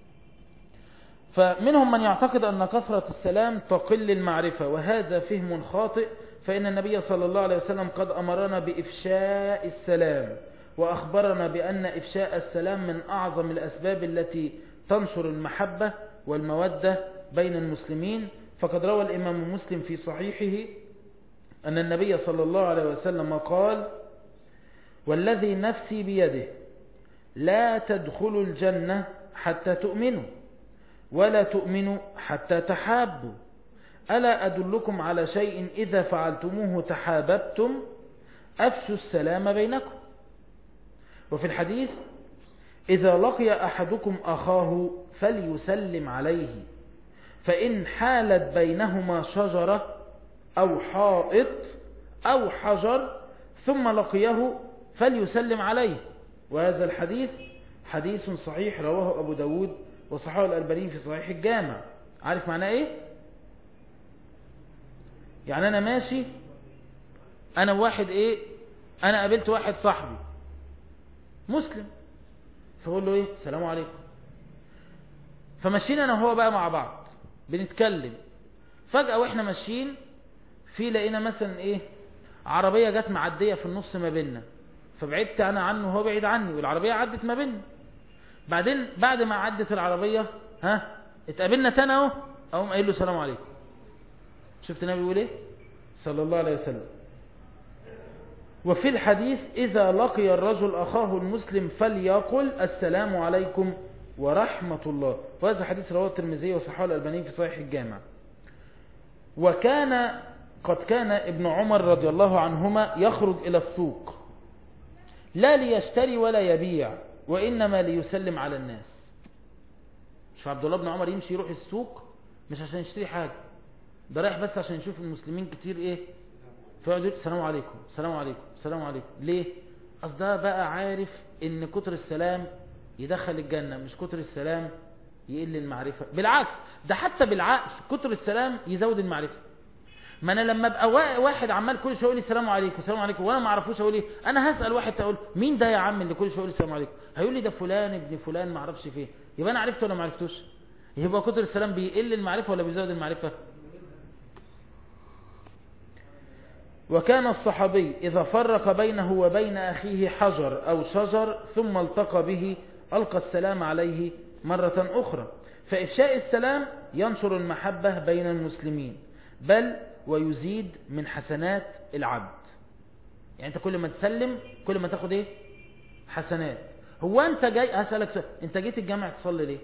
فمنهم من يعتقد أن كثرة السلام تقل المعرفة وهذا فهم خاطئ فإن النبي صلى الله عليه وسلم قد أمرنا بإفشاء السلام وأخبرنا بأن إفشاء السلام من أعظم الأسباب التي تنشر المحبة والمودة بين المسلمين فقد روى الإمام مسلم في صحيحه أن النبي صلى الله عليه وسلم قال والذي نفسي بيده لا تدخلوا الجنة حتى تؤمنوا ولا تؤمنوا حتى تحابوا ألا أدلكم على شيء إذا فعلتموه تحاببتم أفشوا السلام بينكم وفي الحديث إذا لقي أحدكم أخاه فليسلم عليه فإن حالت بينهما شجرة أو حائط أو حجر ثم لقيه فليسلم عليه وهذا الحديث حديث صحيح رواه أبو داود وصححه الألباني في صحيح الجامع عارف معناه إيه يعني أنا ماشي أنا واحد إيه انا قابلت واحد صاحبي مسلم فقول له ايه السلام عليكم فمشينا انا وهو بقى مع بعض بنتكلم فجأة واحنا ماشيين في لقينا مثلا ايه عربية جت معدية في النص ما بيننا فبعدت انا عنه وهو بعيد عني والعربية عدت ما بيننا بعدين بعد ما عدت العربية ها اتقابلنا تاني اهو اقوم قايل له السلام عليكم شفت النبي بيقول ايه صلى الله عليه وسلم وفي الحديث إذا لقي الرجل أخاه المسلم فليقل السلام عليكم ورحمة الله وهذا حديث رواه الترمذي وصححه الألباني في صحيح الجامع وكان قد كان ابن عمر رضي الله عنهما يخرج إلى السوق لا ليشتري ولا يبيع وإنما ليسلم على الناس مش عبد الله بن عمر يمشي يروح السوق مش عشان يشتري حاجة ده رايح بس عشان يشوف المسلمين كتير ايه فيقعد يقول السلام عليكم السلام عليكم السلام عليكم ليه اصل ده بقى عارف ان كتر السلام يدخل الجنة مش كتر السلام يقل المعرفة بالعكس ده حتى بالعكس كتر السلام يزود المعرفة ما انا لما ابقى واحد عمال كل شويه يقول لي السلام عليكم السلام عليكم وانا ما اعرفوش اقول ايه انا هسال واحد تقول مين ده يا عم اللي كل شويه يقول لي السلام عليكم هيقول لي ده فلان ابن فلان ما اعرفش فين يبقى انا عرفته ولا ما عرفتوش يبقى كتر السلام بيقل المعرفه ولا بيزود المعرفه وكان الصحابي إذا فرق بينه وبين أخيه حجر أو شجر ثم التقى به ألقى السلام عليه مرة أخرى فإفشاء السلام ينشر المحبة بين المسلمين بل ويزيد من حسنات العبد يعني أنت كل ما تسلم كل ما تاخد إيه حسنات هو أنت جاي هسألك سؤال أنت جيت الجامع تصلي ليه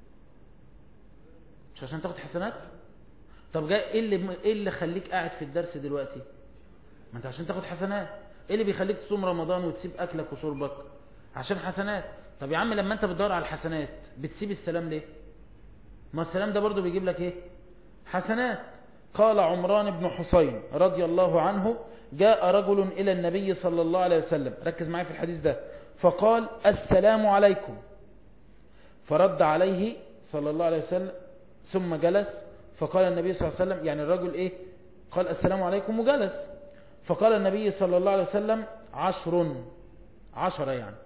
مش عشان تاخد حسنات طب جاي إيه اللي, إيه اللي خليك قاعد في الدرس دلوقتي ما انت عشان تاخد حسنات ايه اللي بيخليك تصوم رمضان وتسيب اكلك وشربك عشان حسنات طب يا عم لما انت بتدور على الحسنات بتسيب السلام ليه ما السلام ده برضو بيجيب لك ايه حسنات قال عمران بن حسين رضي الله عنه جاء رجل الى النبي صلى الله عليه وسلم ركز معايا في الحديث ده فقال السلام عليكم فرد عليه صلى الله عليه وسلم ثم جلس فقال النبي صلى الله عليه وسلم يعني الرجل ايه قال السلام عليكم وجلس فقال النبي صلى الله عليه وسلم عشر عشر يعني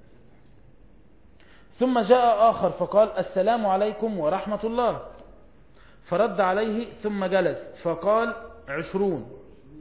ثم جاء آخر فقال السلام عليكم ورحمة الله فرد عليه ثم جلس فقال عشرون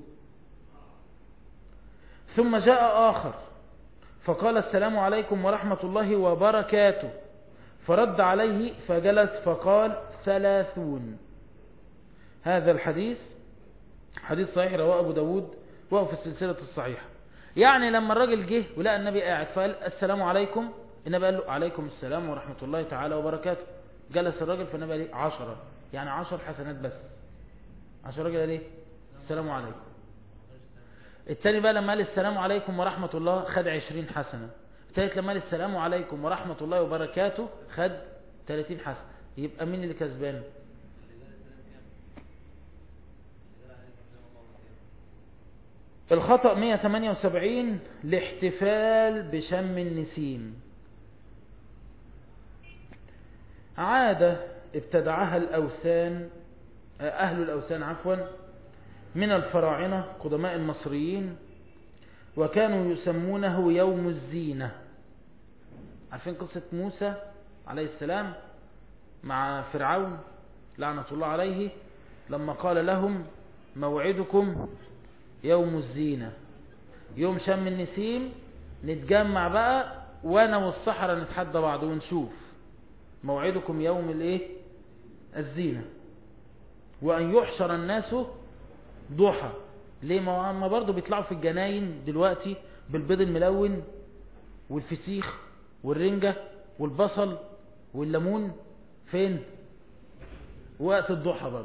ثم جاء آخر فقال السلام عليكم ورحمة الله وبركاته فرد عليه فجلس فقال ثلاثون هذا الحديث حديث صحيح رواه أبو داود وهو في السلسلة الصحيحة يعني لما الراجل جه ولقى النبي قاعد فقال السلام عليكم النبي قال له عليكم السلام ورحمة الله تعالى وبركاته جلس الراجل فالنبي قال عشرة يعني عشر حسنات بس عشر راجل قال ايه السلام عليكم التاني بقى لما قال السلام عليكم ورحمة الله خد عشرين حسنة التالت لما قال السلام عليكم ورحمة الله وبركاته خد تلاتين حسنة يبقى مين اللي كسبان الخطأ 178 الاحتفال بشم النسيم عادة ابتدعها الأوثان أهل الأوثان عفوا من الفراعنة قدماء المصريين وكانوا يسمونه يوم الزينة عارفين قصة موسى عليه السلام مع فرعون لعنة الله عليه لما قال لهم موعدكم يوم الزينة يوم شم النسيم نتجمع بقى وانا والصحراء نتحدى بعض ونشوف موعدكم يوم الايه الزينة وان يحشر الناس ضحى ليه ما هم برضو بيطلعوا في الجناين دلوقتي بالبيض الملون والفسيخ والرنجة والبصل والليمون فين وقت الضحى برضو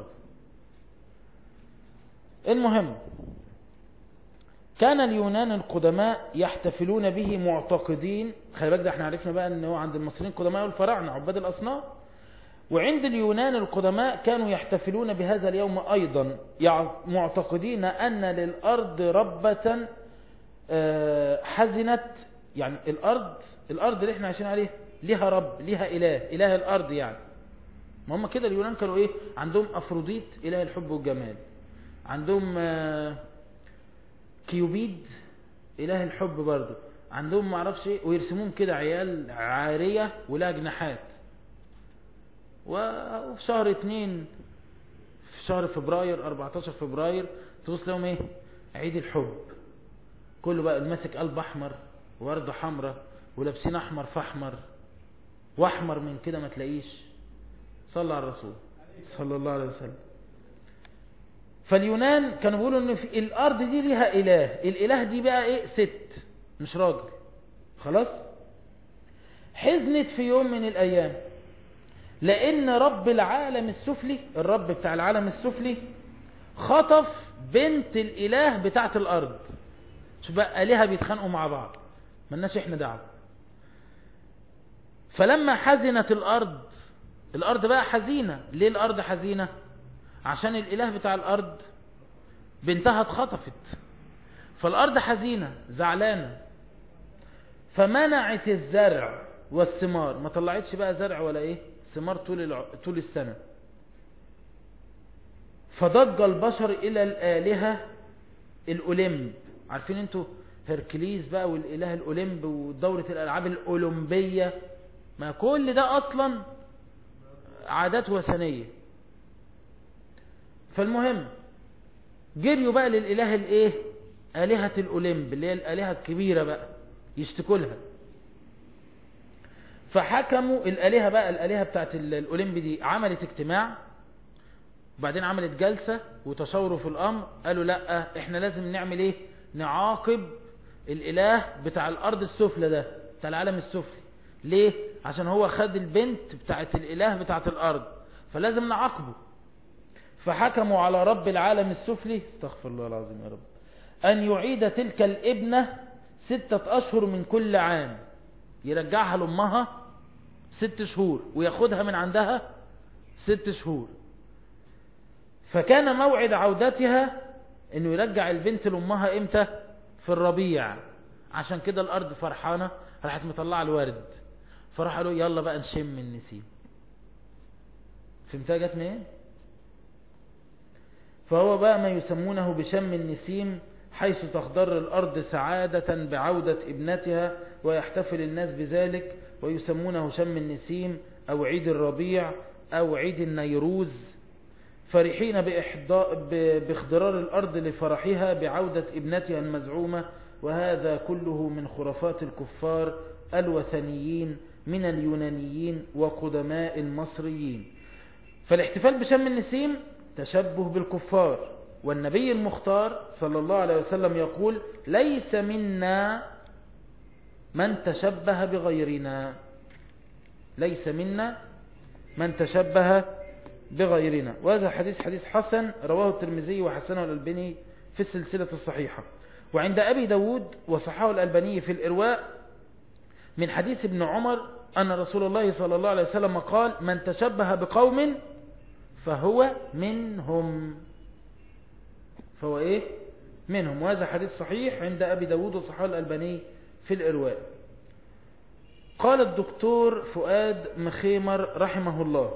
المهم كان اليونان القدماء يحتفلون به معتقدين خلي بالك ده احنا عرفنا بقى ان هو عند المصريين القدماء والفراعنه عباد الاصنام وعند اليونان القدماء كانوا يحتفلون بهذا اليوم ايضا معتقدين ان للارض ربة حزنت يعني الارض الارض اللي احنا عايشين عليها ليها رب ليها اله اله الارض يعني ما هم كده اليونان كانوا ايه عندهم افروديت اله الحب والجمال عندهم كيوبيد إله الحب برضه عندهم معرفش ايه ويرسموهم كده عيال عارية ولا جناحات وفي شهر اتنين في شهر فبراير 14 فبراير تبص لهم ايه عيد الحب كله بقى ماسك قلب احمر وردة حمراء ولابسين احمر فاحمر واحمر من كده ما تلاقيش صلى على الرسول صلى الله عليه وسلم فاليونان كانوا بيقولوا ان في الارض دي ليها اله الاله دي بقى ايه ست مش راجل خلاص حزنت في يوم من الايام لان رب العالم السفلي الرب بتاع العالم السفلي خطف بنت الاله بتاعت الارض شوف بقى الهه بيتخانقوا مع بعض ملناش احنا دعوه فلما حزنت الارض الارض بقى حزينه ليه الارض حزينه عشان الاله بتاع الارض بنتها اتخطفت فالارض حزينه زعلانه فمنعت الزرع والثمار ما طلعتش بقى زرع ولا ايه ثمار طول الع... طول السنه فضج البشر الى الالهه الاولمب عارفين انتوا هركليز بقى والاله الاولمب ودوره الالعاب الاولمبيه ما كل ده اصلا عادات وثنيه فالمهم جريوا بقى للاله الايه الهه الاولمب اللي هي الالهه الكبيره بقى يشتكوا لها فحكموا الالهه بقى الالهه بتاعت الاولمب دي عملت اجتماع وبعدين عملت جلسه وتشاوروا في الامر قالوا لا احنا لازم نعمل ايه نعاقب الاله بتاع الارض السفلى ده بتاع العالم السفلي ليه عشان هو خد البنت بتاعت الاله بتاعت الارض فلازم نعاقبه فحكموا على رب العالم السفلي استغفر الله العظيم يا رب ان يعيد تلك الابنة ستة اشهر من كل عام يرجعها لامها ست شهور وياخدها من عندها ست شهور فكان موعد عودتها انه يرجع البنت لامها امتى في الربيع عشان كده الارض فرحانة راحت مطلعة الورد فراح قالوا يلا بقى نشم النسيم فهمتها جت منين فهو بقى ما يسمونه بشم النسيم حيث تخضر الأرض سعادة بعودة ابنتها ويحتفل الناس بذلك ويسمونه شم النسيم أو عيد الربيع أو عيد النيروز فرحين باخضرار الأرض لفرحها بعودة ابنتها المزعومة وهذا كله من خرافات الكفار الوثنيين من اليونانيين وقدماء المصريين فالاحتفال بشم النسيم تشبه بالكفار والنبي المختار صلى الله عليه وسلم يقول ليس منا من تشبه بغيرنا ليس منا من تشبه بغيرنا وهذا حديث حديث حسن رواه الترمذي وحسنه الألباني في السلسلة الصحيحة وعند أبي داود وصححه الألباني في الإرواء من حديث ابن عمر أن رسول الله صلى الله عليه وسلم قال من تشبه بقوم فهو منهم فهو إيه منهم وهذا حديث صحيح عند أبي داود وصححه الألباني في الإرواء قال الدكتور فؤاد مخيمر رحمه الله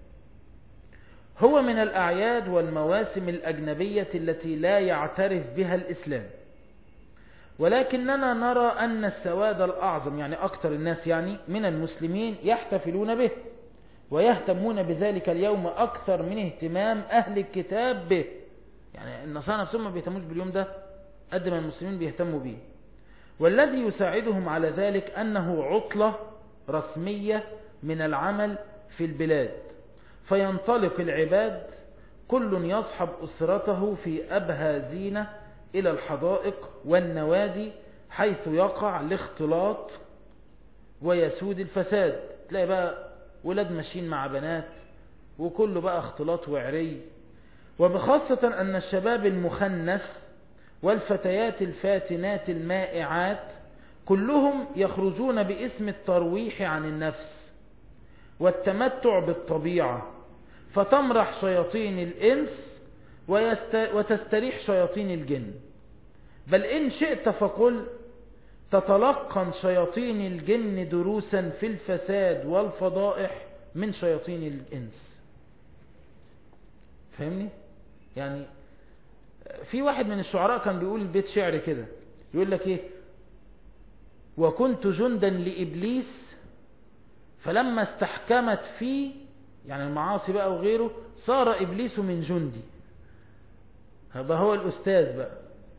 هو من الأعياد والمواسم الأجنبية التي لا يعترف بها الإسلام ولكننا نرى أن السواد الأعظم يعني أكثر الناس يعني من المسلمين يحتفلون به ويهتمون بذلك اليوم أكثر من اهتمام أهل الكتاب به يعني النصارى نفسهم ما بيهتموش باليوم ده قد ما المسلمين بيهتموا به والذي يساعدهم على ذلك أنه عطلة رسمية من العمل في البلاد فينطلق العباد كل يصحب أسرته في أبهى زينة إلى الحدائق والنوادي حيث يقع الاختلاط ويسود الفساد تلاقي بقى ولاد ماشيين مع بنات وكله بقى اختلاط وعري وبخاصة أن الشباب المخنث والفتيات الفاتنات المائعات كلهم يخرجون باسم الترويح عن النفس والتمتع بالطبيعة فتمرح شياطين الإنس وتستريح شياطين الجن بل إن شئت فقل تتلقن شياطين الجن دروسا في الفساد والفضائح من شياطين الإنس فهمني؟ يعني في واحد من الشعراء كان بيقول بيت شعر كده يقول لك ايه وكنت جندا لإبليس فلما استحكمت فيه يعني المعاصي بقى وغيره صار إبليس من جندي هذا هو الأستاذ بقى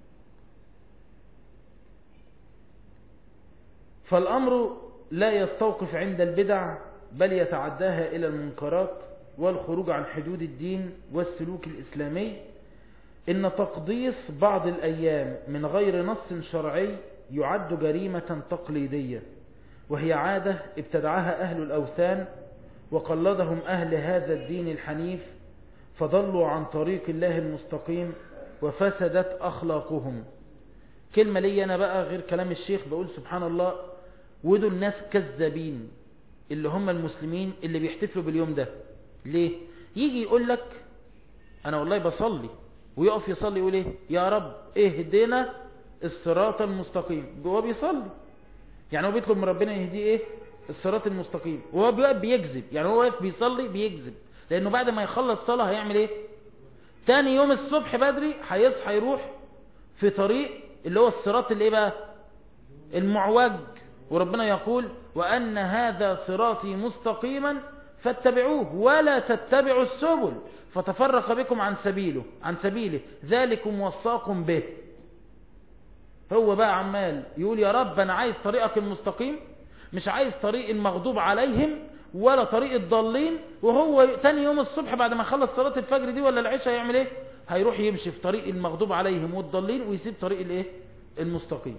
فالأمر لا يستوقف عند البدع بل يتعداها إلى المنكرات والخروج عن حدود الدين والسلوك الإسلامي إن تقديس بعض الأيام من غير نص شرعي يعد جريمة تقليدية وهي عادة ابتدعها أهل الأوثان وقلدهم أهل هذا الدين الحنيف فضلوا عن طريق الله المستقيم وفسدت أخلاقهم كلمة لي أنا بقى غير كلام الشيخ بقول سبحان الله ودول الناس كذابين اللي هم المسلمين اللي بيحتفلوا باليوم ده ليه يجي يقول لك أنا والله بصلي ويقف يصلي يقول ايه يا رب اهدنا الصراط المستقيم هو بيصلي يعني هو بيطلب من ربنا يهديه ايه الصراط المستقيم وهو بيقف بيكذب يعني هو واقف بيصلي بيكذب لانه بعد ما يخلص صلاة هيعمل ايه تاني يوم الصبح بدري هيصحى يروح في طريق اللي هو الصراط اللي ايه بقى المعوج وربنا يقول وان هذا صراطي مستقيما فاتبعوه ولا تتبعوا السبل فتفرق بكم عن سبيله عن سبيله ذلكم وصاكم به هو بقى عمال يقول يا رب انا عايز طريقك المستقيم مش عايز طريق المغضوب عليهم ولا طريق الضالين وهو تاني يوم الصبح بعد ما خلص صلاة الفجر دي ولا العشاء يعمل ايه هيروح يمشي في طريق المغضوب عليهم والضالين ويسيب طريق الايه المستقيم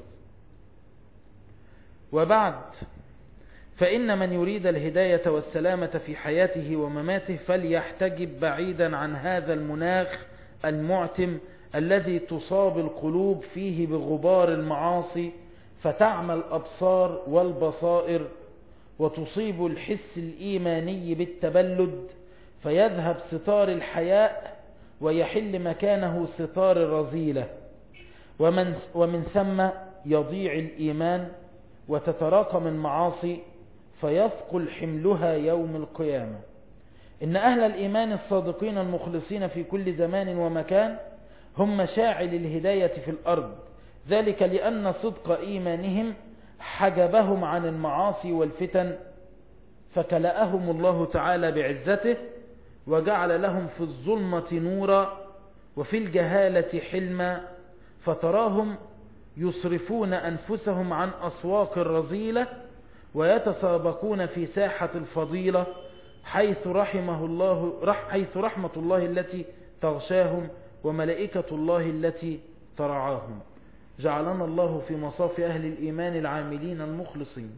وبعد فإن من يريد الهداية والسلامة في حياته ومماته فليحتجب بعيدا عن هذا المناخ المعتم الذي تصاب القلوب فيه بغبار المعاصي فتعمى الأبصار والبصائر وتصيب الحس الإيماني بالتبلد فيذهب ستار الحياء ويحل مكانه ستار الرذيلة ومن, ومن ثم يضيع الإيمان وتتراكم المعاصي فيثقل حملها يوم القيامة إن أهل الإيمان الصادقين المخلصين في كل زمان ومكان هم مشاعل الهداية في الأرض ذلك لأن صدق إيمانهم حجبهم عن المعاصي والفتن فكلأهم الله تعالى بعزته وجعل لهم في الظلمة نورا وفي الجهالة حلما فتراهم يصرفون أنفسهم عن أسواق الرذيلة ويتسابقون في ساحة الفضيلة حيث رحمه الله رح حيث رحمة الله التي تغشاهم وملائكة الله التي ترعاهم جعلنا الله في مصاف أهل الإيمان العاملين المخلصين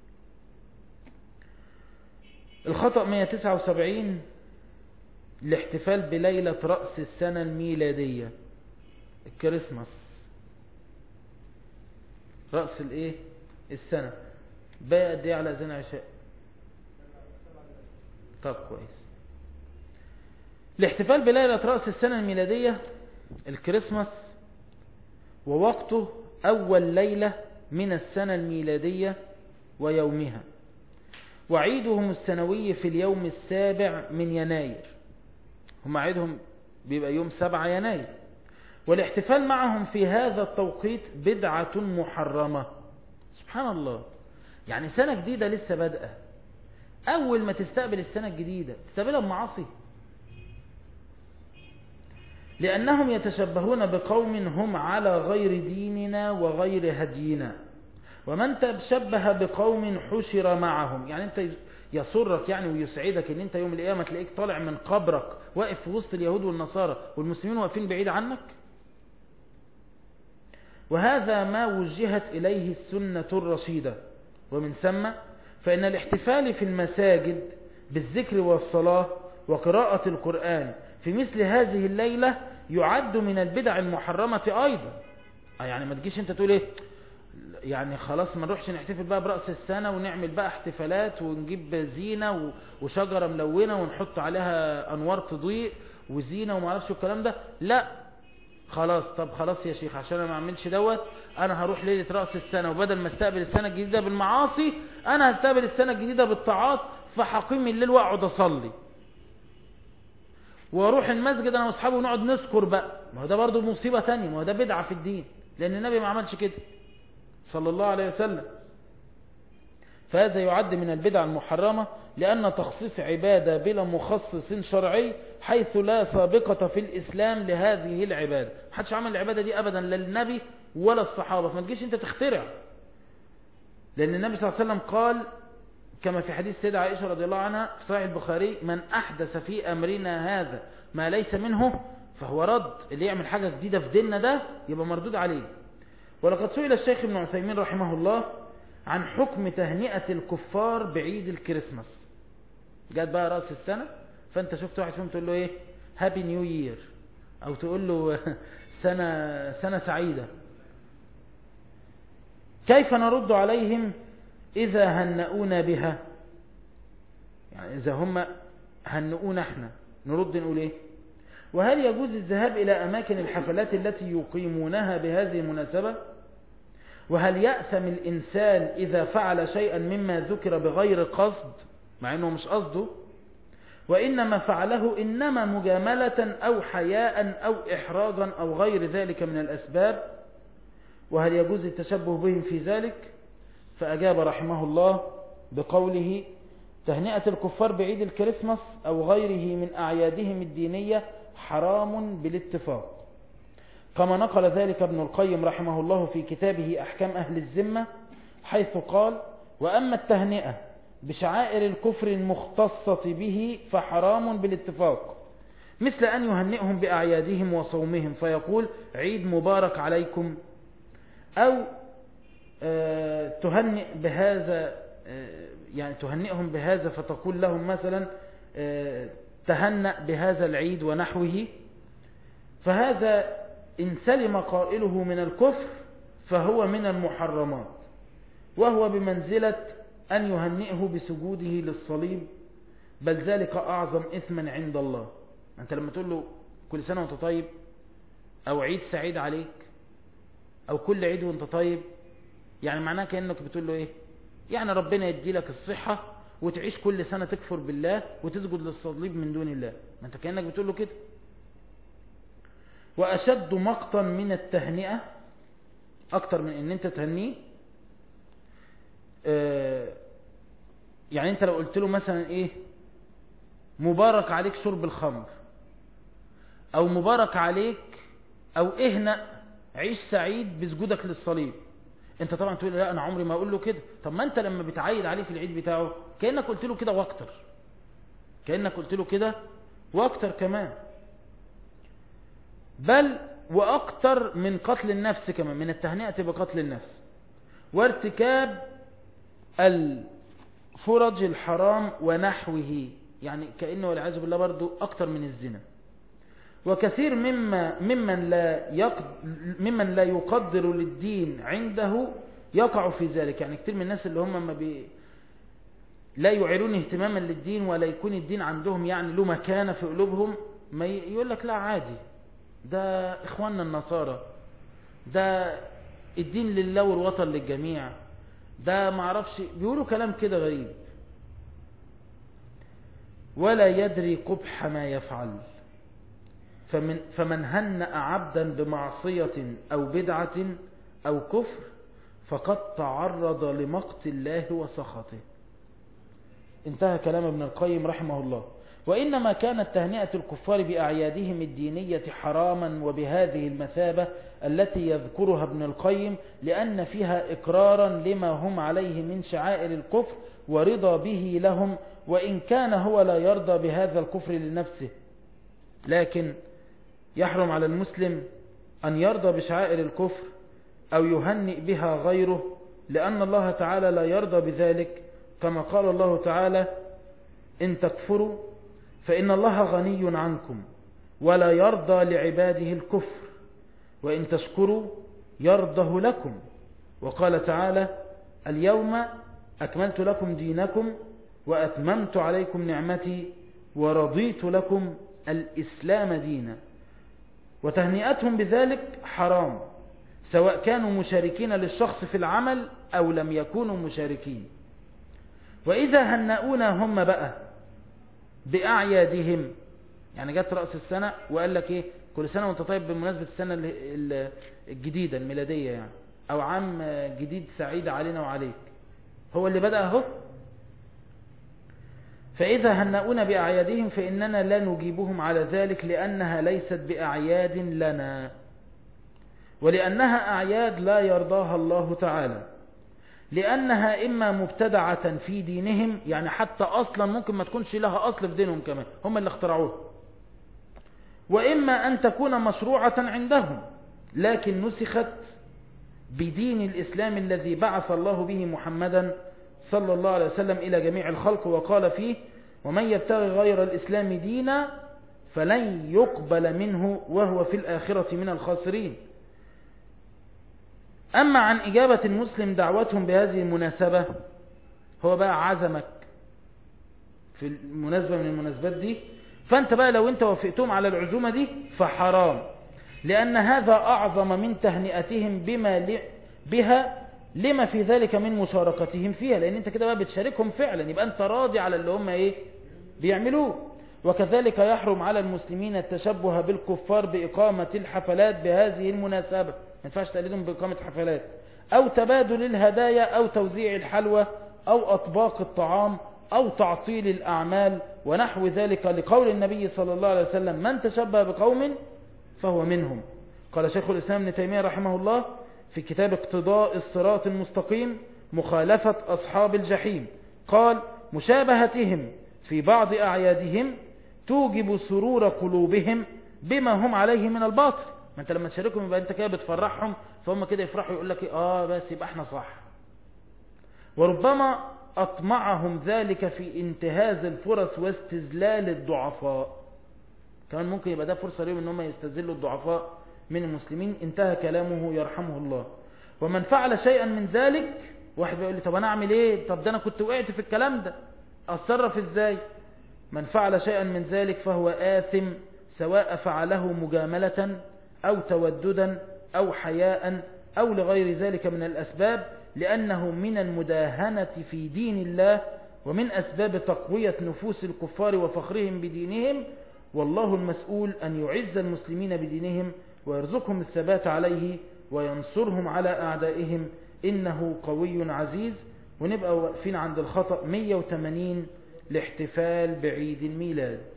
الخطأ 179 الاحتفال بليلة رأس السنة الميلادية الكريسماس رأس الايه السنة باقي قد ايه على اذان عشاء طب كويس الاحتفال بليلة رأس السنة الميلادية الكريسماس ووقته أول ليلة من السنة الميلادية ويومها وعيدهم السنوي في اليوم السابع من يناير هم عيدهم بيبقى يوم سبعة يناير والاحتفال معهم في هذا التوقيت بدعة محرمة سبحان الله يعني سنة جديدة لسه بادئة أول ما تستقبل السنة الجديدة تستقبلها بمعاصي لأنهم يتشبهون بقوم هم على غير ديننا وغير هدينا ومن تشبه بقوم حشر معهم يعني انت يسرك يعني ويسعدك ان انت يوم القيامة تلاقيك طالع من قبرك واقف في وسط اليهود والنصارى والمسلمين واقفين بعيد عنك وهذا ما وجهت إليه السنة الرشيدة ومن ثم فإن الاحتفال في المساجد بالذكر والصلاة وقراءة القرآن في مثل هذه الليلة يعد من البدع المحرمة أيضا يعني ما تجيش انت تقول ايه يعني خلاص ما نروحش نحتفل بقى برأس السنة ونعمل بقى احتفالات ونجيب زينة وشجرة ملونة ونحط عليها أنوار تضيء وزينة وما اعرفش الكلام ده لا خلاص طب خلاص يا شيخ عشان انا ما اعملش دوت انا هروح ليلة رأس السنة وبدل ما استقبل السنة الجديدة بالمعاصي انا هستقبل السنة الجديدة بالطاعات فحقيم الليل واقعد اصلي واروح المسجد انا واصحابي ونقعد نذكر بقى ما هو ده برضه مصيبة تانية ما هو ده بدعة في الدين لأن النبي ما عملش كده صلى الله عليه وسلم فهذا يعد من البدع المحرمة لأن تخصيص عبادة بلا مخصص شرعي حيث لا سابقة في الإسلام لهذه العبادة محدش عمل العبادة دي أبدا لا النبي ولا الصحابة فما تجيش انت تخترع لأن النبي صلى الله عليه وسلم قال كما في حديث سيدة عائشة رضي الله عنها في صحيح البخاري من أحدث في أمرنا هذا ما ليس منه فهو رد اللي يعمل حاجة جديدة في ديننا ده يبقى مردود عليه ولقد سئل الشيخ ابن عثيمين رحمه الله عن حكم تهنئة الكفار بعيد الكريسماس جات بقى رأس السنة فانت شفت واحد فيهم تقول له ايه هابي نيو يير او تقول له سنة, سنة سعيدة كيف نرد عليهم إذا هنؤونا بها يعني إذا هم هنؤونا احنا نرد نقول ايه وهل يجوز الذهاب إلى أماكن الحفلات التي يقيمونها بهذه المناسبة وهل يأثم الإنسان إذا فعل شيئا مما ذكر بغير قصد مع أنه مش قصده وإنما فعله إنما مجاملة أو حياء أو إحراجا أو غير ذلك من الأسباب وهل يجوز التشبه بهم في ذلك فأجاب رحمه الله بقوله تهنئة الكفار بعيد الكريسماس أو غيره من أعيادهم الدينية حرام بالاتفاق كما نقل ذلك ابن القيم رحمه الله في كتابه أحكام أهل الذمة حيث قال وأما التهنئة بشعائر الكفر المختصة به فحرام بالاتفاق مثل أن يهنئهم بأعيادهم وصومهم فيقول عيد مبارك عليكم أو تهنئ بهذا يعني تهنئهم بهذا فتقول لهم مثلا تهنأ بهذا العيد ونحوه فهذا إن سلم قائله من الكفر فهو من المحرمات وهو بمنزلة أن يهنئه بسجوده للصليب بل ذلك أعظم إثما عند الله أنت لما تقول له كل سنة وانت طيب أو عيد سعيد عليك أو كل عيد وانت طيب يعني معناه كأنك بتقول له إيه يعني ربنا يدي لك الصحة وتعيش كل سنة تكفر بالله وتسجد للصليب من دون الله ما انت كأنك بتقول له كده وأشد مقتا من التهنئة أكتر من أن أنت تهنيه اه يعني أنت لو قلت له مثلا إيه مبارك عليك شرب الخمر أو مبارك عليك أو اهنأ عيش سعيد بسجودك للصليب انت طبعا تقول لا انا عمري ما اقول له كده طب ما انت لما بتعيد عليه في العيد بتاعه كأنك قلت له كده واكتر كأنك قلت له كده واكتر كمان بل واكتر من قتل النفس كمان من التهنئة بقتل النفس وارتكاب الفرج الحرام ونحوه يعني كأنه والعياذ بالله برضو اكتر من الزنا وكثير مما ممن لا يقدر ممن لا يقدر للدين عنده يقع في ذلك يعني كثير من الناس اللي هم ما بي لا يعيرون اهتماما للدين ولا يكون الدين عندهم يعني له مكانة في قلوبهم ما يقول لك لا عادي ده اخواننا النصارى ده الدين لله والوطن للجميع ده ما اعرفش بيقولوا كلام كده غريب ولا يدري قبح ما يفعل فمن, فمن هنأ عبدا بمعصية أو بدعة أو كفر فقد تعرض لمقت الله وسخطه انتهى كلام ابن القيم رحمه الله وإنما كانت تهنئة الكفار بأعيادهم الدينية حراما وبهذه المثابة التي يذكرها ابن القيم لأن فيها إقرارا لما هم عليه من شعائر الكفر ورضا به لهم وإن كان هو لا يرضى بهذا الكفر لنفسه لكن يحرم على المسلم أن يرضى بشعائر الكفر أو يهنئ بها غيره لأن الله تعالى لا يرضى بذلك كما قال الله تعالى إن تكفروا فإن الله غني عنكم ولا يرضى لعباده الكفر وإن تشكروا يرضه لكم وقال تعالى اليوم أكملت لكم دينكم وأتممت عليكم نعمتي ورضيت لكم الإسلام دينا وتهنئتهم بذلك حرام سواء كانوا مشاركين للشخص في العمل أو لم يكونوا مشاركين وإذا هنؤونا هم بقى بأعيادهم يعني جت رأس السنة وقال لك إيه كل سنة وانت طيب بمناسبة السنة الجديدة الميلادية يعني او عام جديد سعيد علينا وعليك هو اللي بدأ اهو فإذا هنأونا بأعيادهم فإننا لا نجيبهم على ذلك لأنها ليست بأعياد لنا ولأنها أعياد لا يرضاها الله تعالى لأنها إما مبتدعة في دينهم يعني حتى أصلا ممكن ما تكونش لها أصل في دينهم كمان هم اللي اخترعوها وإما أن تكون مشروعة عندهم لكن نسخت بدين الإسلام الذي بعث الله به محمدا صلى الله عليه وسلم إلى جميع الخلق وقال فيه ومن يبتغي غير الإسلام دينا فلن يقبل منه وهو في الآخرة من الخاسرين أما عن إجابة المسلم دعوتهم بهذه المناسبة هو بقى عزمك في المناسبة من المناسبات دي فأنت بقى لو أنت وافقتهم على العزومة دي فحرام لأن هذا أعظم من تهنئتهم بما بها لما في ذلك من مشاركتهم فيها لأن أنت كده بقى بتشاركهم فعلا يبقى أنت راضي على اللي هم إيه بيعملوه وكذلك يحرم على المسلمين التشبه بالكفار بإقامة الحفلات بهذه المناسبة ما ينفعش تقليدهم بإقامة حفلات أو تبادل الهدايا أو توزيع الحلوى أو أطباق الطعام أو تعطيل الأعمال ونحو ذلك لقول النبي صلى الله عليه وسلم من تشبه بقوم فهو منهم قال شيخ الإسلام ابن تيمية رحمه الله في كتاب اقتضاء الصراط المستقيم مخالفة أصحاب الجحيم قال مشابهتهم في بعض أعيادهم توجب سرور قلوبهم بما هم عليه من الباطل ما انت لما تشاركهم يبقى انت كده بتفرحهم فهم كده يفرحوا يقول لك اه بس يبقى احنا صح وربما اطمعهم ذلك في انتهاز الفرص واستزلال الضعفاء كمان ممكن يبقى ده فرصة لهم ان هم يستزلوا الضعفاء من المسلمين انتهى كلامه يرحمه الله ومن فعل شيئا من ذلك واحد بيقول لي طب انا اعمل ايه طب ده انا كنت وقعت في الكلام ده اتصرف ازاي من فعل شيئا من ذلك فهو آثم سواء فعله مجاملة أو توددا أو حياء أو لغير ذلك من الأسباب لأنه من المداهنة في دين الله ومن أسباب تقوية نفوس الكفار وفخرهم بدينهم والله المسؤول أن يعز المسلمين بدينهم ويرزقهم الثبات عليه وينصرهم على أعدائهم إنه قوي عزيز ونبقى واقفين عند الخطأ 180 لاحتفال بعيد الميلاد